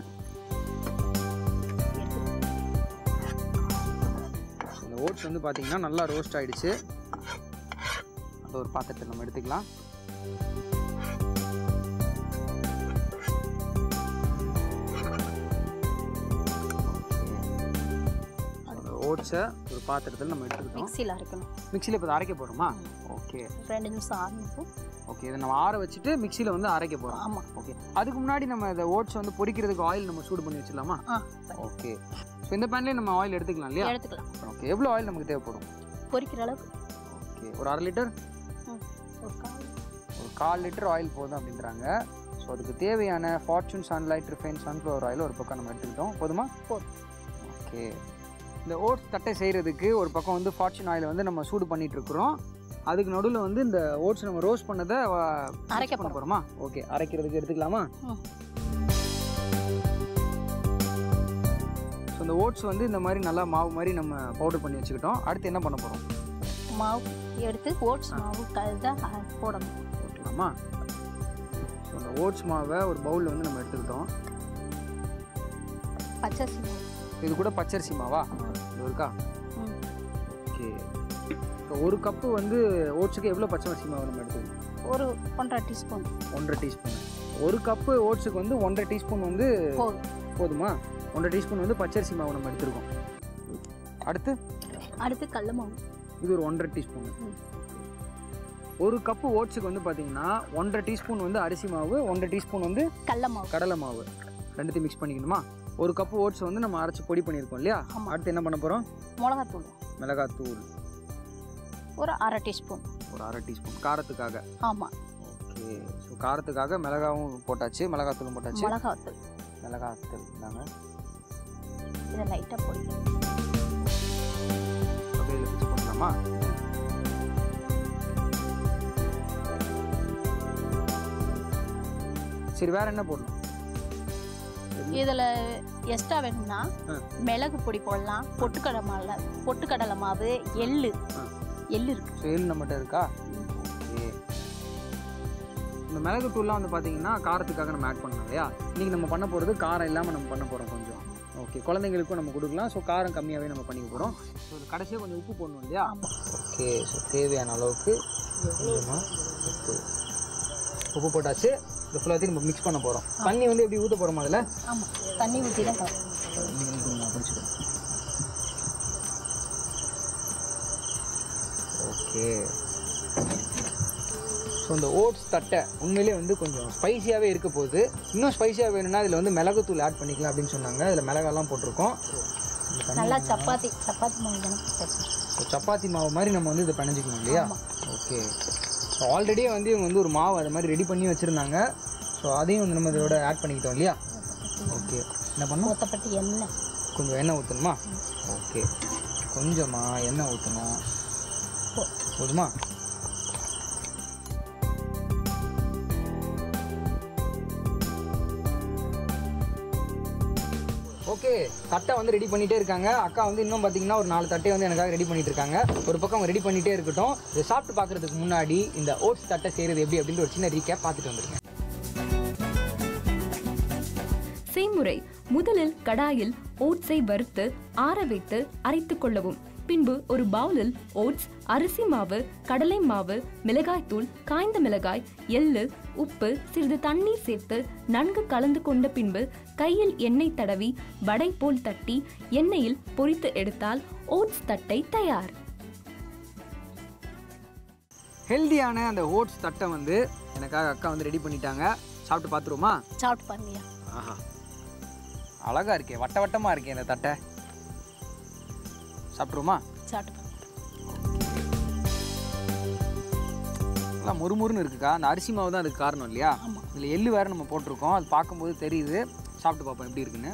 இந்த ஓட்ஸ் வந்து பார்த்தீங்கன்னா நல்லா ரோஸ்ட் ஆயிடுச்சு அந்த ஒரு பாத்திரத்தை நம்ம எடுத்துக்கலாம் ஓட்ஸை ஒரு பாத்திரத்தில் நம்ம எடுத்துக்கிட்டோம் மிக்சியில் அரைக்கணும் மிக்சியில் இப்போ அரைக்க போகிறோமா ஓகே ரெண்டு நிமிஷம் ஆரம்பிக்கும் ஓகே இதை நம்ம ஆற வச்சுட்டு மிக்சியில் வந்து அரைக்க போகிறோம் ஆமாம் ஓகே அதுக்கு முன்னாடி நம்ம இந்த ஓட்ஸ் வந்து பொரிக்கிறதுக்கு ஆயில் நம்ம சூடு பண்ணி வச்சிடலாமா ஆ ஓகே ஸோ இந்த பேன்லேயே நம்ம ஆயில் எடுத்துக்கலாம் இல்லையா எடுத்துக்கலாம் ஓகே எவ்வளோ ஆயில் நமக்கு தேவைப்படும் பொரிக்கிற அளவுக்கு ஓகே ஒரு அரை லிட்டர் ஒரு கால் ஒரு கால் லிட்டர் ஆயில் போதும் அப்படின்றாங்க ஸோ அதுக்கு தேவையான Fortune sunlight refine sunflower oil ஒரு பக்கம் நம்ம எடுத்துக்கிட்டோம் போதுமா போதும். ஓகே இந்த ஓட்ஸ் தட்டை செய்கிறதுக்கு ஒரு பக்கம் வந்து ஃபார்ச்சூன் ஆயில் வந்து நம்ம சூடு பண்ணிட்டு இருக்கிறோம் அதுக்கு நடுவில் வந்து இந்த ஓட்ஸ் நம்ம ரோஸ்ட் பண்ணதை அரைக்க பண்ண போறோம். போகிறோமா ஓகே அரைக்கிறதுக்கு எடுத்துக்கலாமா ம். ஸோ இந்த ஓட்ஸ் வந்து இந்த மாதிரி நல்லா மாவு மாதிரி நம்ம பவுடர் பண்ணி வச்சுக்கிட்டோம் அடுத்து என்ன பண்ண போகிறோம் மாவு எடுத்து ஓட்ஸ் மாவு கழுதான் போடணும் போட்டுக்கலாமா ஸோ அந்த ஓட்ஸ் மாவை ஒரு பவுலில் வந்து நம்ம எடுத்துக்கிட்டோம் பச்சரிசி மாவு இது கூட பச்சரிசி மாவா இது இருக்கா ம். ஓகே இப்போ ஒரு கப்பு வந்து ஓட்ஸுக்கு எவ்வளோ பச்சரிசி மாவு நம்ம எடுத்துக்கணும் ஒரு ஒன்றரை டீஸ்பூன் ஒன்றரை டீஸ்பூன் ஒரு கப்பு ஓட்ஸுக்கு வந்து ஒன்றரை டீஸ்பூன் வந்து போதும் போதுமா ஒன்றரை டீஸ்பூன் வந்து பச்சரிசி மாவு நம்ம எடுத்துருக்கோம் அடுத்து அடுத்து கடல மாவு இது ஒரு ஒன்றரை டீஸ்பூன் ம். ஒரு கப்பு ஓட்ஸுக்கு வந்து பார்த்தீங்கன்னா ஒன்றரை டீஸ்பூன் வந்து அரிசி மாவு ஒன்றரை டீஸ்பூன் வந்து கடல மாவு கடலை மாவு ரெண்டுத்தையும் மிக்ஸ் பண்ணிக்கணுமா ஒரு கப்பு ஓட்ஸ் வந்து நம்ம அரைச்சி பொடி பண்ணியிருக்கோம் இல்லையா ஆமாம் அடுத்து என்ன பண்ண போகிறோம் மிளகாத்தூள் மிளகாத்தூள் ஒரு அரை டீஸ்பூன் ஒரு அரை டீஸ்பூன் காரத்துக்காக ஆமாம் ஓகே ஸோ காரத்துக்காக மிளகாவும் போட்டாச்சு மிளகாத்தூளும் போட்டாச்சு மிளகாத்தூள் மிளகாத்தூள் இந்தாங்க இதை லைட்டாக போடுங்க அப்படியே மிக்ஸ் பண்ணலாமா சரி வேற என்ன போடணும் இதில் எக்ஸ்ட்ரா வேணும்னா ஆ. மிளகு பொடி போடலாம் பொட்டுக்கடலை மாவு பொட்டுக்கடலை மாவு எள்ளு ஆ. எள்ளு இருக்கு ஸோ எள்ளு நம்மகிட்ட இருக்கா ஓகே இந்த மிளகு தூள்லாம் வந்து பார்த்தீங்கன்னா காரத்துக்காக நம்ம ஆட் பண்ணோம் இல்லையா இன்றைக்கி நம்ம பண்ண போகிறது காரம் இல்லாமல் நம்ம பண்ண போகிறோம் கொஞ்சம் ஓகே குழந்தைங்களுக்கும் நம்ம கொடுக்கலாம் ஸோ காரம் கம்மியாகவே நம்ம பண்ணிக்க போகிறோம் ஸோ கடைசியாக கொஞ்சம் உப்பு போடணும் இல்லையா ஆமாம் ஓகே ஸோ தேவையான அளவுக்கு கொஞ்சமாக உப்பு உப்பு போட்டாச்சு இந்த ஃபுல்லாத்தையும் நம்ம மிக்ஸ் பண்ண போகிறோம் தண்ணி வந்து எப்படி ஊற்ற போகிறோம் அதில் ஆமாம் தண்ணி ஊற்றி தான் கலக்கணும். ஓகே ஸோ இந்த ஓட்ஸ் தட்டை உண்மையிலே வந்து கொஞ்சம் ஸ்பைசியாகவே இருக்க போகுது இன்னும் ஸ்பைசியாக வேணும்னா இதில் வந்து மிளகுத்தூள் ஆட் பண்ணிக்கலாம் அப்படின்னு சொன்னாங்க அதில் மிளகாலாம் போட்டிருக்கோம் இந்த தண்ணி நல்லா சப்பாத்தி சப்பாத்தி மாவு தானே பேசுகிறேன் ஸோ சப்பாத்தி மாவு மாதிரி நம்ம வந்து இதை பிணைஞ்சிக்கணும் இல்லையா ஆமாம். ஓகே ஸோ ஆல்ரெடியே வந்து இவங்க வந்து ஒரு மாவு அது மாதிரி ரெடி பண்ணி வச்சுருந்தாங்க ஸோ அதையும் வந்து நம்ம இதோட ஆட் பண்ணிக்கிட்டோம் இல்லையா ஓகே என்ன பண்ணோம் ஊற்றப்பட்டு எண்ணெய் கொஞ்சம் எண்ணெய் ஊற்றணுமா ஓகே கொஞ்சமாக எண்ணெய் ஊற்றணும் போ- போதுமா ஓகே தட்டை வந்து ரெடி பண்ணிட்டே இருக்காங்க அக்கா வந்து இன்னும் பார்த்தீங்கன்னா ஒரு நாலு தட்டை வந்து எனக்காக ரெடி பண்ணிட்டு இருக்காங்க ஒரு பக்கம் அவங்க ரெடி பண்ணிட்டே இருக்கட்டும் இதை சாப்பிட்டு பார்க்கறதுக்கு முன்னாடி இந்த ஓட்ஸ் தட்டை செய்கிறது எப்படி அப்படின்ற ஒரு சின்ன ரீக்கேப் பார்த்துட்டு வந்துருங்க செய்முறை முதலில் கடாயில் ஓட்ஸை வறுத்து ஆற வைத்து அரைத்துக் கொள்ளவும் பின்பு ஒரு பவுலில் ஓட்ஸ் அரிசி மாவு கடலை மாவு மிளகாய்த்தூள் காய்ந்த மிளகாய் எள்ளு உப்பு சிறிது தண்ணீர் சேர்த்து நன்கு கலந்து கொண்ட பின்பு கையில் எண்ணெய் தடவி வடை போல் தட்டி எண்ணெயில் பொரித்து எடுத்தால் ஓட்ஸ் தட்டை தயார் ஹெல்தியான அந்த ஓட்ஸ் தட்டை வந்து எனக்காக அக்கா வந்து ரெடி பண்ணிட்டாங்க சாப்பிட்டு பார்த்துருவோமா சாப்பிட்டு பாருங்கய்யா ஆஹா அழகா இருக்கே வட்ட வட்டமா இருக்கே இந்த தட்டை சாப்பிட்ருவோமா சாப்பிட்டு பாருங்க நல்லா முறுமுறுன்னு இருக்குக்கா அந்த அரிசி மாவு தான் அதுக்கு காரணம் இல்லையா ஆமா. இதில் எள்ளு வேறு நம்ம போட்டிருக்கோம் அது பார்க்கும்போது தெரியுது சாப்பிட்டு பார்ப்போம் எப்படி இருக்குன்னு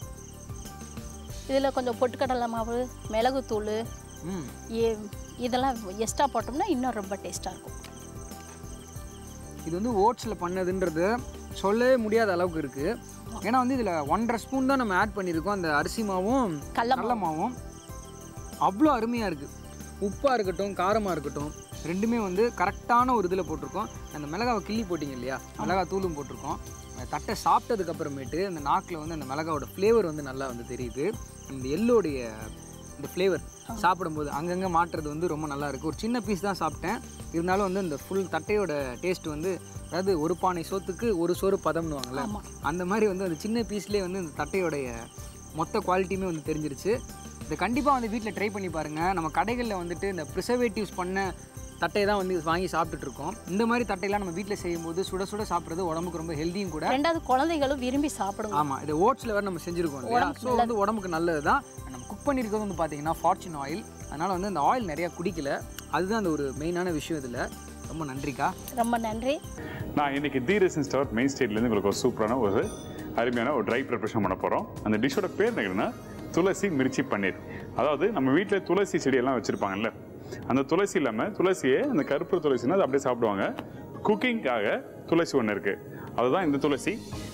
இதில் கொஞ்சம் பொட்டுக்கடலை மாவு மிளகுத்தூள் ம் ஏ- இதெல்லாம் எக்ஸ்ட்ரா போட்டோம்னா இன்னும் ரொம்ப டேஸ்ட்டாக இருக்கும் இது வந்து ஓட்ஸில் பண்ணதுன்றது சொல்லவே முடியாத அளவுக்கு இருக்குது ஏன்னா வந்து இதில் ஒன்றரை ஸ்பூன் தான் நம்ம ஆட் பண்ணியிருக்கோம் அந்த அரிசி மாவும் கடல கடல மாவும் அவ்வளோ அருமையாக இருக்குது உப்பாக இருக்கட்டும் காரமாக இருக்கட்டும் ரெண்டுமே வந்து கரெக்டான ஒரு இதில் போட்டிருக்கோம் அந்த மிளகாவை கிள்ளி போட்டிங்க இல்லையா மிளகா தூளும் போட்டிருக்கோம் அந்த தட்டை சாப்பிட்டதுக்கு அப்புறமேட்டு அந்த நாக்கில் வந்து அந்த மிளகாவோட ஃப்ளேவர் வந்து நல்லா வந்து தெரியுது இந்த எள்ளோடைய இந்த ஃப்ளேவர் சாப்பிடும்போது அங்கங்கே மாட்டுறது வந்து ரொம்ப நல்லா இருக்குது ஒரு சின்ன பீஸ் தான் சாப்பிட்டேன் இருந்தாலும் வந்து இந்த ஃபுல் தட்டையோட டேஸ்ட் வந்து அதாவது ஒரு பானை சோத்துக்கு ஒரு சோறு பதம்னுவாங்கல்ல ஆமாம் அந்த மாதிரி வந்து அந்த சின்ன பீஸ்லேயே வந்து இந்த தட்டையோடைய மொத்த குவாலிட்டியுமே வந்து தெரிஞ்சிருச்சு இதை கண்டிப்பாக வந்து வீட்டில் ட்ரை பண்ணி பாருங்கள் நம்ம கடைகளில் வந்துட்டு இந்த ப்ரிசர்வேட்டிவ்ஸ் பண்ண தட்டையை தான் வந்து வாங்கி சாப்பிட்டுட்டு இருக்கோம் இந்த மாதிரி தட்டையெல்லாம் நம்ம வீட்டில் செய்யும்போது சுட சுட சாப்பிட்றது உடம்புக்கு ரொம்ப ஹெல்த்தியும் கூட ரெண்டாவது குழந்தைகளும் விரும்பி சாப்பிடுவாங்க ஆமாம் இது ஓட்ஸில் வேறு நம்ம செஞ்சுருக்கோம் இல்லையா உடம்புக்கு ஸோ வந்து உடம்புக்கு நல்லது தான் நம்ம குக் பண்ணியிருக்கிறது வந்து பார்த்தீங்கன்னா ஃபார்ச்சூன் ஆயில் அதனால் வந்து அந்த ஆயில் நிறையா குடிக்கல அதுதான் அந்த ஒரு மெயினான விஷயம் இதில் ரொம்ப நன்றிக்கா ரொம்ப நன்றி நான் இன்னைக்கு தி ரெசன் ஸ்டோர் மெயின் ஸ்ட்ரீட்லேருந்து உங்களுக்கு ஒரு சூப்பரான ஒரு அருமையான ஒரு ட்ரை ப்ரிப்பரேஷன் பண்ண போகிறோம் அந்த டிஷ்ஷோட பேர் என்னன்னா துளசி மிர்ச்சி பன்னீர் அதாவது நம்ம வீட்டில் துளசி செடியெல்லாம் வச்சுருப்பாங்கல்ல அந்த துளசி இல்லாமல் துளசியை அந்த கருப்பு துளசினா அதை அப்படியே சாப்பிடுவாங்க குக்கிங்காக துளசி ஒன்று இருக்குது அதுதான் இந்த துளசி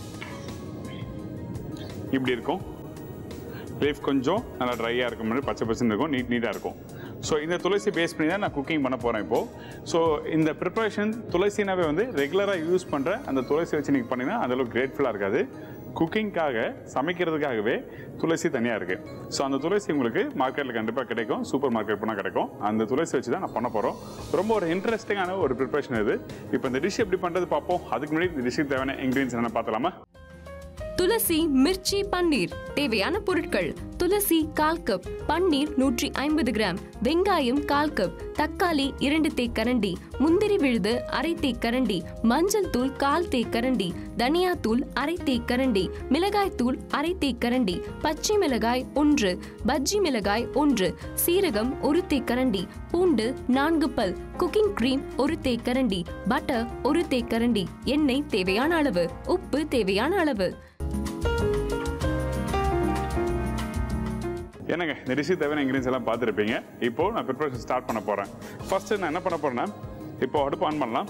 இப்படி இருக்கும் லீஃப் கொஞ்சம் நல்லா ட்ரையாக இருக்கும் மாதிரி பச்சை பச்சைன்னு இருக்கும் நீட் நீட்டாக இருக்கும் ஸோ இந்த துளசி பேஸ் பண்ணி தான் நான் குக்கிங் பண்ண போகிறேன் இப்போது ஸோ இந்த ப்ரிப்பரேஷன் துளசினாவே வந்து ரெகுலராக யூஸ் பண்ணுற அந்த துளசி வச்சு நீங்கள் பண்ணிங்கன்னா அந்தளவுக்கு கிரேட்ஃபுல்லாக இருக்காது குக்கிங்காக சமைக்கிறதுக்காகவே துளசி தனியாக இருக்குது ஸோ அந்த துளசி உங்களுக்கு மார்க்கெட்டில் கண்டிப்பாக கிடைக்கும் சூப்பர் மார்க்கெட் போனால் கிடைக்கும் அந்த துளசி வச்சு தான் நான் பண்ண போகிறோம் ரொம்ப ஒரு இன்ட்ரெஸ்டிங்கான ஒரு ப்ரிப்பரேஷன் இது இப்போ இந்த டிஷ் எப்படி பண்ணுறது பார்ப்போம் அதுக்கு முன்னாடி இந்த டிஷ்ஷுக்கு தேவையான இன்க்ரீடியன்ஸ் என்ன பார்த்தலாமா துளசி மிர்ச்சி பன்னீர் தேவையான பொருட்கள் துளசி கால் கப் பன்னீர் நூற்றி ஐம்பது கிராம் வெங்காயம் கால் கப் தக்காளி இரண்டு தேக்கரண்டி முந்திரி விழுது அரை தேக்கரண்டி மஞ்சள் தூள் கால் தேக்கரண்டி தனியா தூள் அரை தேக்கரண்டி மிளகாய் தூள் அரை தேக்கரண்டி பச்சை மிளகாய் ஒன்று பஜ்ஜி மிளகாய் ஒன்று சீரகம் ஒரு தேக்கரண்டி பூண்டு நான்கு பல் குக்கிங் கிரீம் ஒரு தேக்கரண்டி பட்டர் ஒரு தேக்கரண்டி எண்ணெய் தேவையான அளவு உப்பு தேவையான அளவு என்னங்க இந்த டிஷ்ஷுக்கு தேவையான இன்க்ரீடியன்ஸ் எல்லாம் பார்த்துருப்பீங்க இப்போ நான் ப்ரிப்பரேஷன் ஸ்டார்ட் பண்ண போகிறேன் ஃபர்ஸ்ட் நான் என்ன பண்ண போறேன்னா இப்போ அடுப்பு ஆன் பண்ணலாம்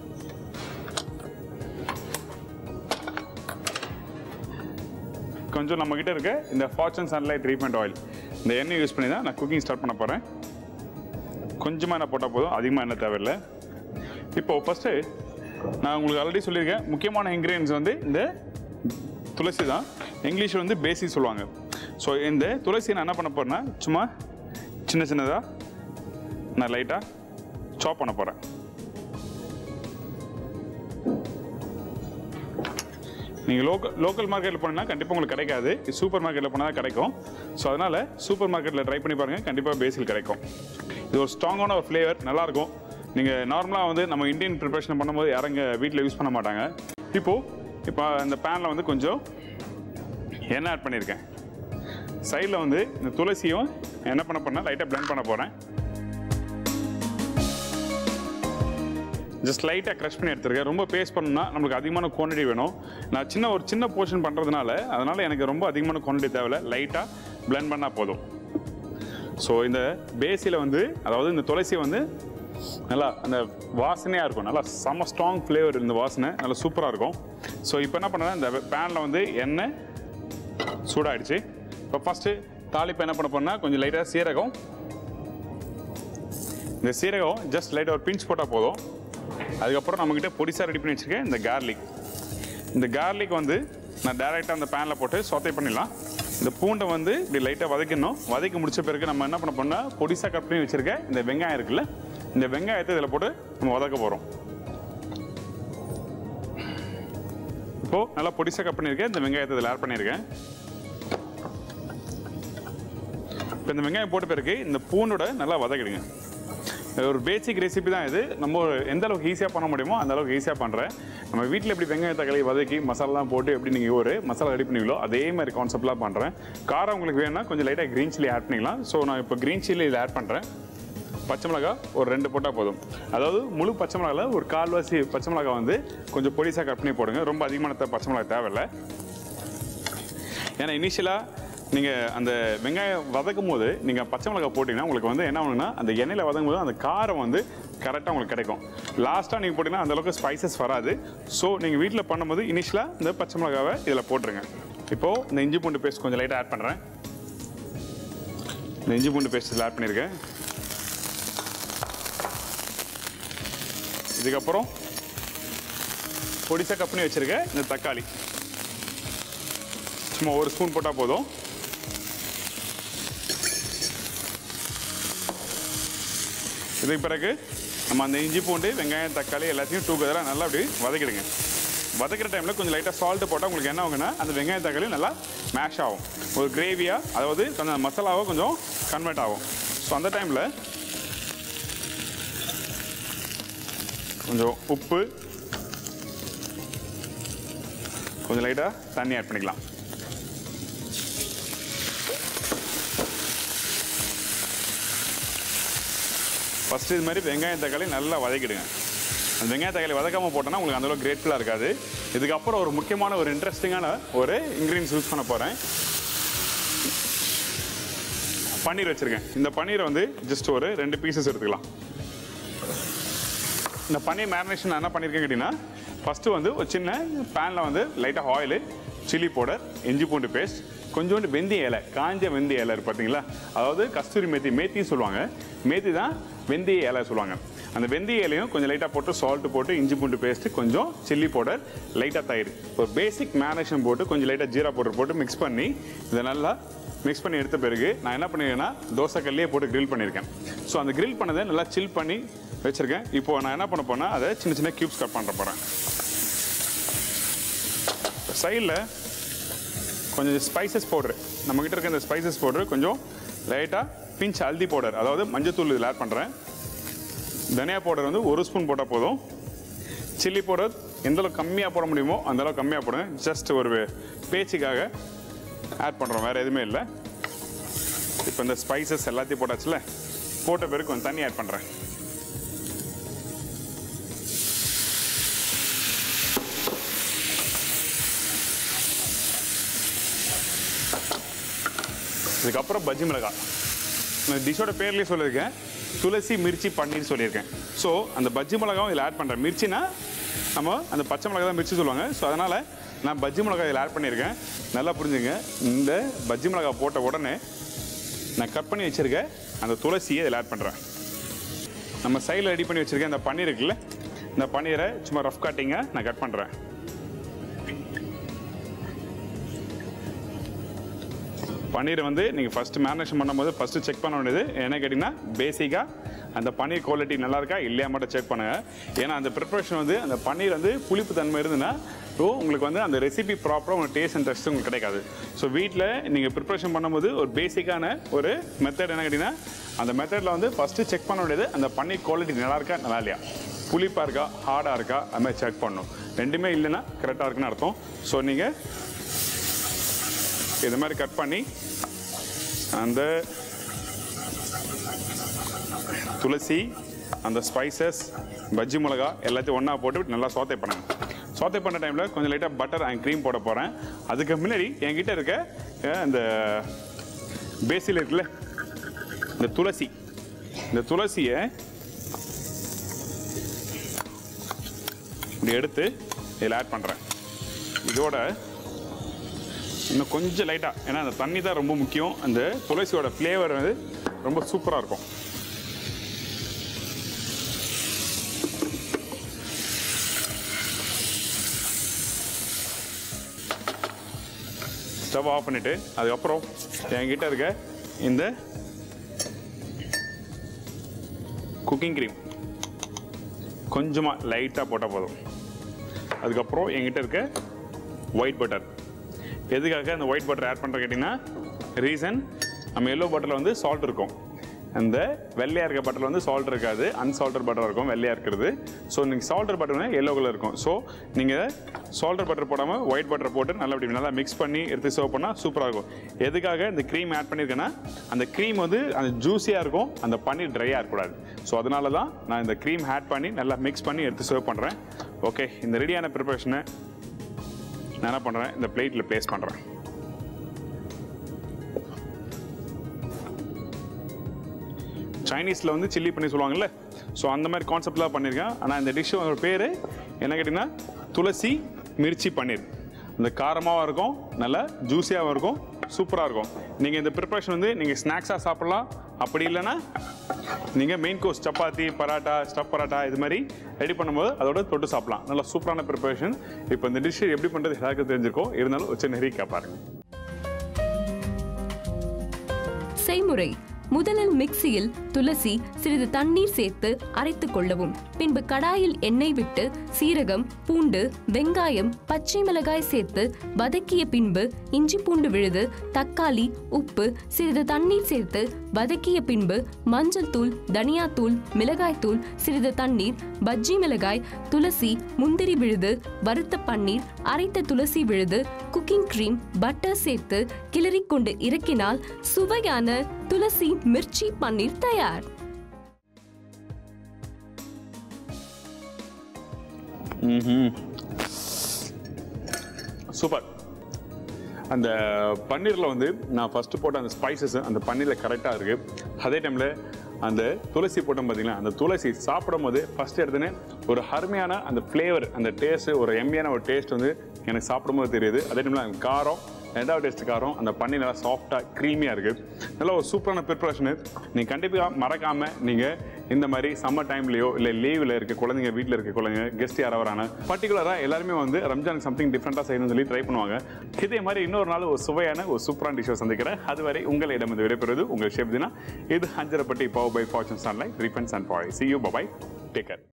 கொஞ்சம் நம்ம கிட்ட இருக்க இந்த ஃபார்ச்சூன் சன்லைட் ட்ரீட்மெண்ட் ஆயில் இந்த எண்ணெய் யூஸ் பண்ணி தான் நான் குக்கிங் ஸ்டார்ட் பண்ண போகிறேன் கொஞ்சமாக எண்ணெய் போட்டால் போதும் அதிகமாக எண்ணெய் தேவையில்லை இப்போ ஃபஸ்ட்டு நான் உங்களுக்கு ஆல்ரெடி சொல்லியிருக்கேன் முக்கியமான இன்க்ரீடியன்ஸ் வந்து இந்த துளசி தான் இங்கிலீஷில் வந்து பேசி சொல்லுவாங்க ஸோ இந்த துளசியை நான் என்ன பண்ண போறேன்னா சும்மா சின்ன சின்னதாக நான் லைட்டாக சாப் பண்ண போகிறேன் நீங்கள் லோக்கல் லோக்கல் மார்க்கெட்டில் போனீங்கன்னா கண்டிப்பாக உங்களுக்கு கிடைக்காது சூப்பர் மார்க்கெட்டில் போனால் தான் கிடைக்கும் ஸோ அதனால் சூப்பர் மார்க்கெட்டில் ட்ரை பண்ணி பாருங்கள் கண்டிப்பாக பேசில் கிடைக்கும் இது ஒரு ஸ்ட்ராங்கான ஒரு ஃப்ளேவர் நல்லாயிருக்கும் நீங்கள் நார்மலாக வந்து நம்ம இந்தியன் ப்ரிப்பரேஷன் பண்ணும்போது யாரும் வீட்டில் யூஸ் பண்ண மாட்டாங்க இப்போது இப்போ இந்த பேனில் வந்து கொஞ்சம் எண்ணெய் ஆட் பண்ணியிருக்கேன் சைடில் வந்து இந்த துளசியும் என்ன பண்ண போறேன்னா லைட்டாக blend பண்ண போகிறேன் ஜஸ்ட் லைட்டாக க்ரஷ் பண்ணி எடுத்துருக்கேன் ரொம்ப பேஸ்ட் பண்ணணும்னா நம்மளுக்கு அதிகமான குவான்டிட்டி வேணும் நான் சின்ன ஒரு சின்ன போர்ஷன் பண்ணுறதுனால அதனால் எனக்கு ரொம்ப அதிகமான குவான்டிட்டி தேவையில்ல லைட்டாக blend பண்ணால் போதும் ஸோ இந்த பேசியில் வந்து அதாவது இந்த துளசி வந்து நல்லா அந்த வாசனையாக இருக்கும் நல்லா செம்ம ஸ்ட்ராங் ஃப்ளேவர் இந்த வாசனை நல்லா சூப்பராக இருக்கும் ஸோ இப்போ என்ன பண்ணுறேன் இந்த பேனில் வந்து எண்ணெய் சூடாயிடுச்சு இப்போ ஃபஸ்ட்டு தாளிப்பு என்ன பண்ண போறேன்னா கொஞ்சம் லைட்டாக சீரகம் இந்த சீரகம் ஜஸ்ட் லைட்டாக ஒரு பிஞ்ச் போட்டால் போதும் அதுக்கப்புறம் நம்மக்கிட்ட பொடிசாக ரெடி பண்ணி வச்சுருக்கேன் இந்த கார்லிக் இந்த கார்லிக் வந்து நான் டேரெக்டாக அந்த பேனில் போட்டு சோத்தை பண்ணிடலாம் இந்த பூண்டை வந்து இப்படி லைட்டாக வதக்கணும் வதக்கி முடிச்ச பிறகு நம்ம என்ன பண்ண போறோம்னா பொடிசா கட் பண்ணி வச்சிருக்க இந்த வெங்காயம் இருக்குல்ல இந்த வெங்காயத்தை இதில் போட்டு நம்ம வதக்க போகிறோம் இப்போ நல்லா பொடிசா கட் பண்ணியிருக்கேன் இந்த வெங்காயத்தை இதில் ஆட் பண்ணியிருக்கேன் இப்போ இந்த வெங்காயம் போட்ட பிறகு இந்த பூண்டோட நல்லா வதக்கிடுங்க இது ஒரு பேசிக் ரெசிபி தான் இது நம்ம ஒரு எந்த அளவுக்கு ஈஸியாக பண்ண முடியுமோ அந்த அளவுக்கு ஈஸியாக பண்ணுறேன் நம்ம வீட்டில் எப்படி வெங்காயம் தக்காளி வதக்கி மசாலாலாம் போட்டு எப்படி நீங்கள் ஒரு மசாலா ரெடி பண்ணுவீங்களோ அதே மாதிரி கான்செப்ட்லாம் பண்ணுறேன் காரம் உங்களுக்கு வேணும்னா கொஞ்சம் லைட்டாக க்ரீன் சில்லி ஆட் பண்ணிக்கலாம் ஸோ நான் இப்போ க்ரீன் சில்லி இதில் ஆட் பண்ணுறேன் பச்சை மிளகா ஒரு ரெண்டு போட்டால் போதும் அதாவது முழு பச்சை மிளகால ஒரு கால்வாசி பச்சை மிளகா வந்து கொஞ்சம் பொடிசாக கட் பண்ணி போடுங்க ரொம்ப அதிகமான த- பச்சை மிளகா தேவையில்லை ஏன்னா இனிஷியலாக நீங்கள் அந்த வெங்காயம் வதக்கும் போது நீங்கள் பச்சை மிளகாய் போட்டிங்கன்னா உங்களுக்கு வந்து என்ன ஆகும்னா அந்த எண்ணெயில் வதக்கும் போது அந்த காரம் வந்து கரெக்டாக உங்களுக்கு கிடைக்கும் லாஸ்ட்டாக நீங்கள் போட்டிங்கன்னா அந்த அளவுக்கு ஸ்பைசஸ் வராது ஸோ நீங்கள் வீட்டில் பண்ணும்போது இனிஷியலாக இந்த பச்சை மிளகாவை இதில் போட்டுருங்க இப்போது இந்த இஞ்சி பூண்டு பேஸ்ட் கொஞ்சம் லைட்டாக ஆட் பண்ணுறேன் இந்த இஞ்சி பூண்டு பேஸ்ட் இதில் ஆட் பண்ணியிருக்கேன் இதுக்கப்புறம் பொடிசா கப் பண்ணி வச்சிருக்க இந்த தக்காளி சும்மா ஒரு ஸ்பூன் போட்டால் போதும் இதுக்கு பிறகு நம்ம அந்த இஞ்சி பூண்டு வெங்காயம் தக்காளி எல்லாத்தையும் டூகெதராக நல்லா அப்படி வதக்கிடுங்க வதக்கிற டைமில் கொஞ்சம் லைட்டாக சால்ட்டு போட்டால் உங்களுக்கு என்ன ஆகுங்கன்னா அந்த வெங்காயம் தக்காளி நல்லா மேஷ் ஆகும் ஒரு கிரேவியாக அதாவது கொஞ்சம் மசாலாவாக கொஞ்சம் கன்வெர்ட் ஆகும் ஸோ அந்த டைமில் கொஞ்சம் உப்பு கொஞ்சம் லைட்டாக தண்ணி ஆட் பண்ணிக்கலாம் ஃபஸ்ட்டு இது மாதிரி வெங்காயம் தக்காளி நல்லா வதக்கிடுங்க அந்த வெங்காய தக்காளி வதக்காமல் போட்டோன்னா உங்களுக்கு அந்தளவுக்கு கிரேட்ஃபுல்லாக இருக்காது இதுக்கப்புறம் ஒரு முக்கியமான ஒரு இன்ட்ரெஸ்டிங்கான ஒரு இன்க்ரீடியன்ஸ் யூஸ் பண்ண போகிறேன் பன்னீர் வச்சுருக்கேன் இந்த பன்னீரை வந்து ஜஸ்ட் ஒரு ரெண்டு பீசஸ் எடுத்துக்கலாம் இந்த பன்னீர் மேரினேஷன் நான் என்ன பண்ணியிருக்கேன் கேட்டிங்கன்னா ஃபஸ்ட்டு வந்து ஒரு சின்ன பேனில் வந்து லைட்டாக ஆயிலு சில்லி பவுடர் இஞ்சி பூண்டு பேஸ்ட் கொஞ்சோண்டு வெந்தய இலை காஞ்ச வெந்தய இலை இருக்கு பார்த்தீங்களா அதாவது கஸ்தூரி மேத்தி மேத்தி சொல்லுவாங்க மேத்தி தான் வெந்தய இலை சொல்லுவாங்க அந்த வெந்தய இலையும் கொஞ்சம் லைட்டாக போட்டு சால்ட்டு போட்டு இஞ்சி பூண்டு பேஸ்ட்டு கொஞ்சம் சில்லி பவுடர் லைட்டாக தயிர் ஒரு பேசிக் மேரினேஷன் போட்டு கொஞ்சம் லைட்டாக ஜீரா பவுடர் போட்டு மிக்ஸ் பண்ணி இதை நல்லா மிக்ஸ் பண்ணி எடுத்த பிறகு நான் என்ன பண்ணிருக்கேன்னா தோசை கல்லையே போட்டு grill பண்ணியிருக்கேன் ஸோ அந்த grill பண்ணதை நல்லா சில் பண்ணி வச்சுருக்கேன் இப்போ நான் என்ன பண்ண போறேன்னா அதை சின்ன சின்ன க்யூப்ஸ் கட் பண்ண போகிறேன் சைடில் கொஞ்சம் ஸ்பைசஸ் பவுடர் நம்மக்கிட்ட இருக்க இந்த ஸ்பைசஸ் பவுடர் கொஞ்சம் லைட்டாக பிஞ்ச் ஹல்தி பவுடர் அதாவது மஞ்சத்தூள் இதில் ஆட் பண்ணுறேன் தனியா பவுடர் வந்து ஒரு ஸ்பூன் போட்டால் போதும் சில்லி பவுடர் எந்த அளவுக்கு கம்மியாக போட முடியுமோ அந்த அளவுக்கு கம்மியாக போடுங்க ஜஸ்ட் ஒரு பேச்சுக்காக ஆட் பண்ணுறோம் வேறு எதுவுமே இல்லை இப்போ இந்த ஸ்பைசஸ் எல்லாத்தையும் போட்டாச்சுல போட்ட பிறகு கொஞ்சம் தண்ணி ஆட் பண்ணுறேன் இதுக்கப்புறம் பஜ்ஜி மிளகாய் இந்த டிஷ்ஷோட பேர்லேயே சொல்லியிருக்கேன் துளசி மிர்ச்சி பன்னீர் சொல்லியிருக்கேன் ஸோ அந்த பஜ்ஜி மிளகாவும் இதில் ஆட் பண்ணுறேன் மிர்ச்சினா நம்ம அந்த பச்சை மிளகா தான் மிர்ச்சி சொல்லுவாங்க ஸோ அதனால் நான் பஜ்ஜி மிளகாய் இதில் ஆட் பண்ணியிருக்கேன் நல்லா புரிஞ்சுங்க இந்த பஜ்ஜி மிளகாய் போட்ட உடனே நான் கட் பண்ணி வச்சுருக்க அந்த துளசியை இதில் ஆட் பண்ணுறேன் நம்ம சைடில் ரெடி பண்ணி வச்சுருக்க இந்த பன்னீர் இருக்குல்ல இந்த பன்னீரை சும்மா ரஃப் கட்டிங்காக நான் கட் பண்ணுறேன் பன்னீர் வந்து நீங்கள் ஃபஸ்ட்டு மேரினேஷன் பண்ணும்போது ஃபஸ்ட்டு செக் பண்ண வேண்டியது என்ன கேட்டிங்கன்னா பேசிக்காக அந்த பன்னீர் குவாலிட்டி நல்லா இருக்கா இல்லையா மட்டும் செக் பண்ணுங்கள் ஏன்னா அந்த ப்ரிப்பரேஷன் வந்து அந்த பன்னீர் வந்து புளிப்பு தன்மை இருந்ததுன்னா ஸோ உங்களுக்கு வந்து அந்த ரெசிபி ப்ராப்பராக உங்களுக்கு டேஸ்ட் அண்ட் டெஸ்ட் உங்களுக்கு கிடைக்காது ஸோ வீட்டில் நீங்கள் ப்ரிப்பரேஷன் பண்ணும்போது ஒரு பேசிக்கான ஒரு மெத்தட் என்ன கேட்டிங்கன்னா அந்த மெத்தடில் வந்து ஃபஸ்ட்டு செக் பண்ண வேண்டியது அந்த பன்னீர் குவாலிட்டி நல்லா இருக்கா நல்லா இல்லையா புளிப்பாக இருக்கா ஹார்டாக இருக்கா அது மாதிரி செக் பண்ணணும் ரெண்டுமே இல்லைன்னா கரெக்டாக இருக்குன்னு அர்த்தம் ஸோ நீங்கள் இது மாதிரி கட் பண்ணி அந்த துளசி அந்த ஸ்பைசஸ் பஜ்ஜி மிளகா எல்லாத்தையும் ஒன்றா போட்டு நல்லா சோத்தை பண்ணுங்க சோத்தை பண்ண டைமில் கொஞ்சம் லைட்டாக பட்டர் அண்ட் க்ரீம் போட போகிறேன் அதுக்கு முன்னாடி என்கிட்ட இருக்க அஹ், இந்த பேசில் இருக்குல்ல இந்த துளசி இந்த துளசியை இப்படி எடுத்து இதில் ஆட் பண்ணுறேன் இதோட இன்னும் கொஞ்சம் லைட்டாக ஏன்னா அந்த தண்ணி தான் ரொம்ப முக்கியம் அந்த துளசியோட ஃப்ளேவர் வந்து ரொம்ப சூப்பராக இருக்கும் ஸ்டவ் ஆஃப் பண்ணிவிட்டு அதுக்கப்புறம் என்கிட்ட இருக்க இந்த குக்கிங் க்ரீம் கொஞ்சமாக லைட்டாக போட்டால் போதும் அதுக்கப்புறம் என்கிட்ட இருக்க ஒயிட் பட்டர் எதுக்காக அந்த ஒயிட் பட்டர் ஆட் பண்ணுற கேட்டிங்கன்னா ரீசன் நம்ம எல்லோ பட்டரில் வந்து சால்ட் இருக்கும் அந்த வெள்ளையாக இருக்க பட்டரில் வந்து சால்ட் இருக்காது அன்சால்டட் பட்டர் இருக்கும் வெள்ளையாக இருக்கிறது ஸோ நீங்கள் சால்டர் பட்டர்னா எல்லோ கலர் இருக்கும் ஸோ நீங்கள் சால்டர் பட்டர் போடாமல் ஒயிட் பட்டர் போட்டு நல்லா அப்படி நல்லா மிக்ஸ் பண்ணி எடுத்து சர்வ் பண்ணால் சூப்பராக இருக்கும் எதுக்காக இந்த க்ரீம் ஆட் பண்ணியிருக்கேன்னா அந்த க்ரீம் வந்து அந்த ஜூஸியாக இருக்கும் அந்த பன்னீர் ட்ரையாக இருக்கக்கூடாது ஸோ அதனால தான் நான் இந்த க்ரீம் ஆட் பண்ணி நல்லா மிக்ஸ் பண்ணி எடுத்து சர்வ் பண்ணுறேன் ஓகே இந்த ரெடியான ப்ரிப்பரேஷனை நான் என்ன பண்ணுறேன் இந்த பிளேட்டில் ப்ளேஸ் பண்ணுறேன் சைனீஸில் வந்து சில்லி பண்ணி சொல்லுவாங்கல்ல ஸோ அந்த மாதிரி கான்செப்ட்லாம் பண்ணியிருக்கேன் ஆனால் இந்த டிஷ்ஷோட பேர் என்ன கேட்டிங்கன்னா துளசி மிர்ச்சி பன்னீர் இந்த காரமாகவும் இருக்கும் நல்லா ஜூஸியாகவும் இருக்கும் சூப்பராக இருக்கும் நீங்கள் இந்த ப்ரிப்பரேஷன் வந்து நீங்கள் ஸ்நாக்ஸாக சாப்பிட்லாம் அப்படி இல்லைன்னா நீங்கள் main course chapati paratha stuffed paratha இது மாதிரி ரெடி பண்ணும்போது அதோட தொட்டு சாப்பிடலாம் நல்லா சூப்பரான ப்ரிப்பரேஷன் இப்போ இந்த டிஷ் எப்படி பண்ணுறது எல்லாருக்கும் தெரிஞ்சிருக்கும் இருந்தாலும் ஒரு சின்ன ரீக்கா பாருங்க செய்முறை முதலில் மிக்சியில் துளசி சிறிது தண்ணீர் சேர்த்து அரைத்துக் கொள்ளவும் பின்பு கடாயில் எண்ணெய் விட்டு சீரகம் பூண்டு வெங்காயம் பச்சை மிளகாய் சேர்த்து வதக்கிய பின்பு இஞ்சி பூண்டு விழுது தக்காளி உப்பு சிறிது தண்ணீர் சேர்த்து வதக்கிய பின்பு மஞ்சள் தூள் தனியாத்தூள் மிளகாய்த்தூள் சிறிது தண்ணீர் பஜ்ஜி மிளகாய் துளசி முந்திரி விழுது வறுத்த பன்னீர் அரைத்த துளசி விழுது குக்கிங் க்ரீம் பட்டர் சேர்த்து கிளறிக் கொண்டு இறக்கினால் சுவையான துளசி மிர்ச்சி பன்னீர் தயார் சூப்பர் அந்த பன்னீரில் வந்து நான் ஃபஸ்ட்டு போட்ட அந்த ஸ்பைசஸ் அந்த பன்னீரில் கரெக்டாக இருக்குது அதே டைமில் அந்த துளசி போட்டோம் பார்த்தீங்களா அந்த துளசி சாப்பிடும் போது ஃபஸ்ட் எடுத்தோன்னே ஒரு அருமையான அந்த ஃப்ளேவர் அந்த டேஸ்ட்டு ஒரு எம்மியான ஒரு டேஸ்ட் வந்து எனக்கு சாப்பிடும்போது தெரியுது அதே டைமில் அந்த காரம் ரெண்டாவது டேஸ்ட் காரம் அந்த பன்னீர் நல்லா சாஃப்டாக க்ரீமியாக இருக்குது நல்ல ஒரு சூப்பரான ப்ரிப்பரேஷனு நீங்கள் கண்டிப்பாக மறக்காமல் நீங்கள் இந்த மாதிரி சம்மர் டைம்லையோ இல்லை லீவில் இருக்க குழந்தைங்க வீட்டில் இருக்க குழந்தைங்க கெஸ்ட் யாராவது வராங்க பர்டிகுலராக எல்லாருமே வந்து ரம்ஜானுக்கு சம்திங் டிஃப்ரெண்ட்டாக செய்யணும்னு சொல்லி ட்ரை பண்ணுவாங்க இதே மாதிரி இன்னொரு நாள் ஒரு சுவையான ஒரு சூப்பரான டிஷ்ஷை சந்திக்கிறேன் அதுவரை உங்களிடம் இது விடைபெறுவது உங்கள் ஷேப் தினா இது அஞ்சரப்பட்டி பவர் பை ஃபார்ச்சூன் சன்லைட் ரிஃபன்ஸ் and bye see you bye bye taker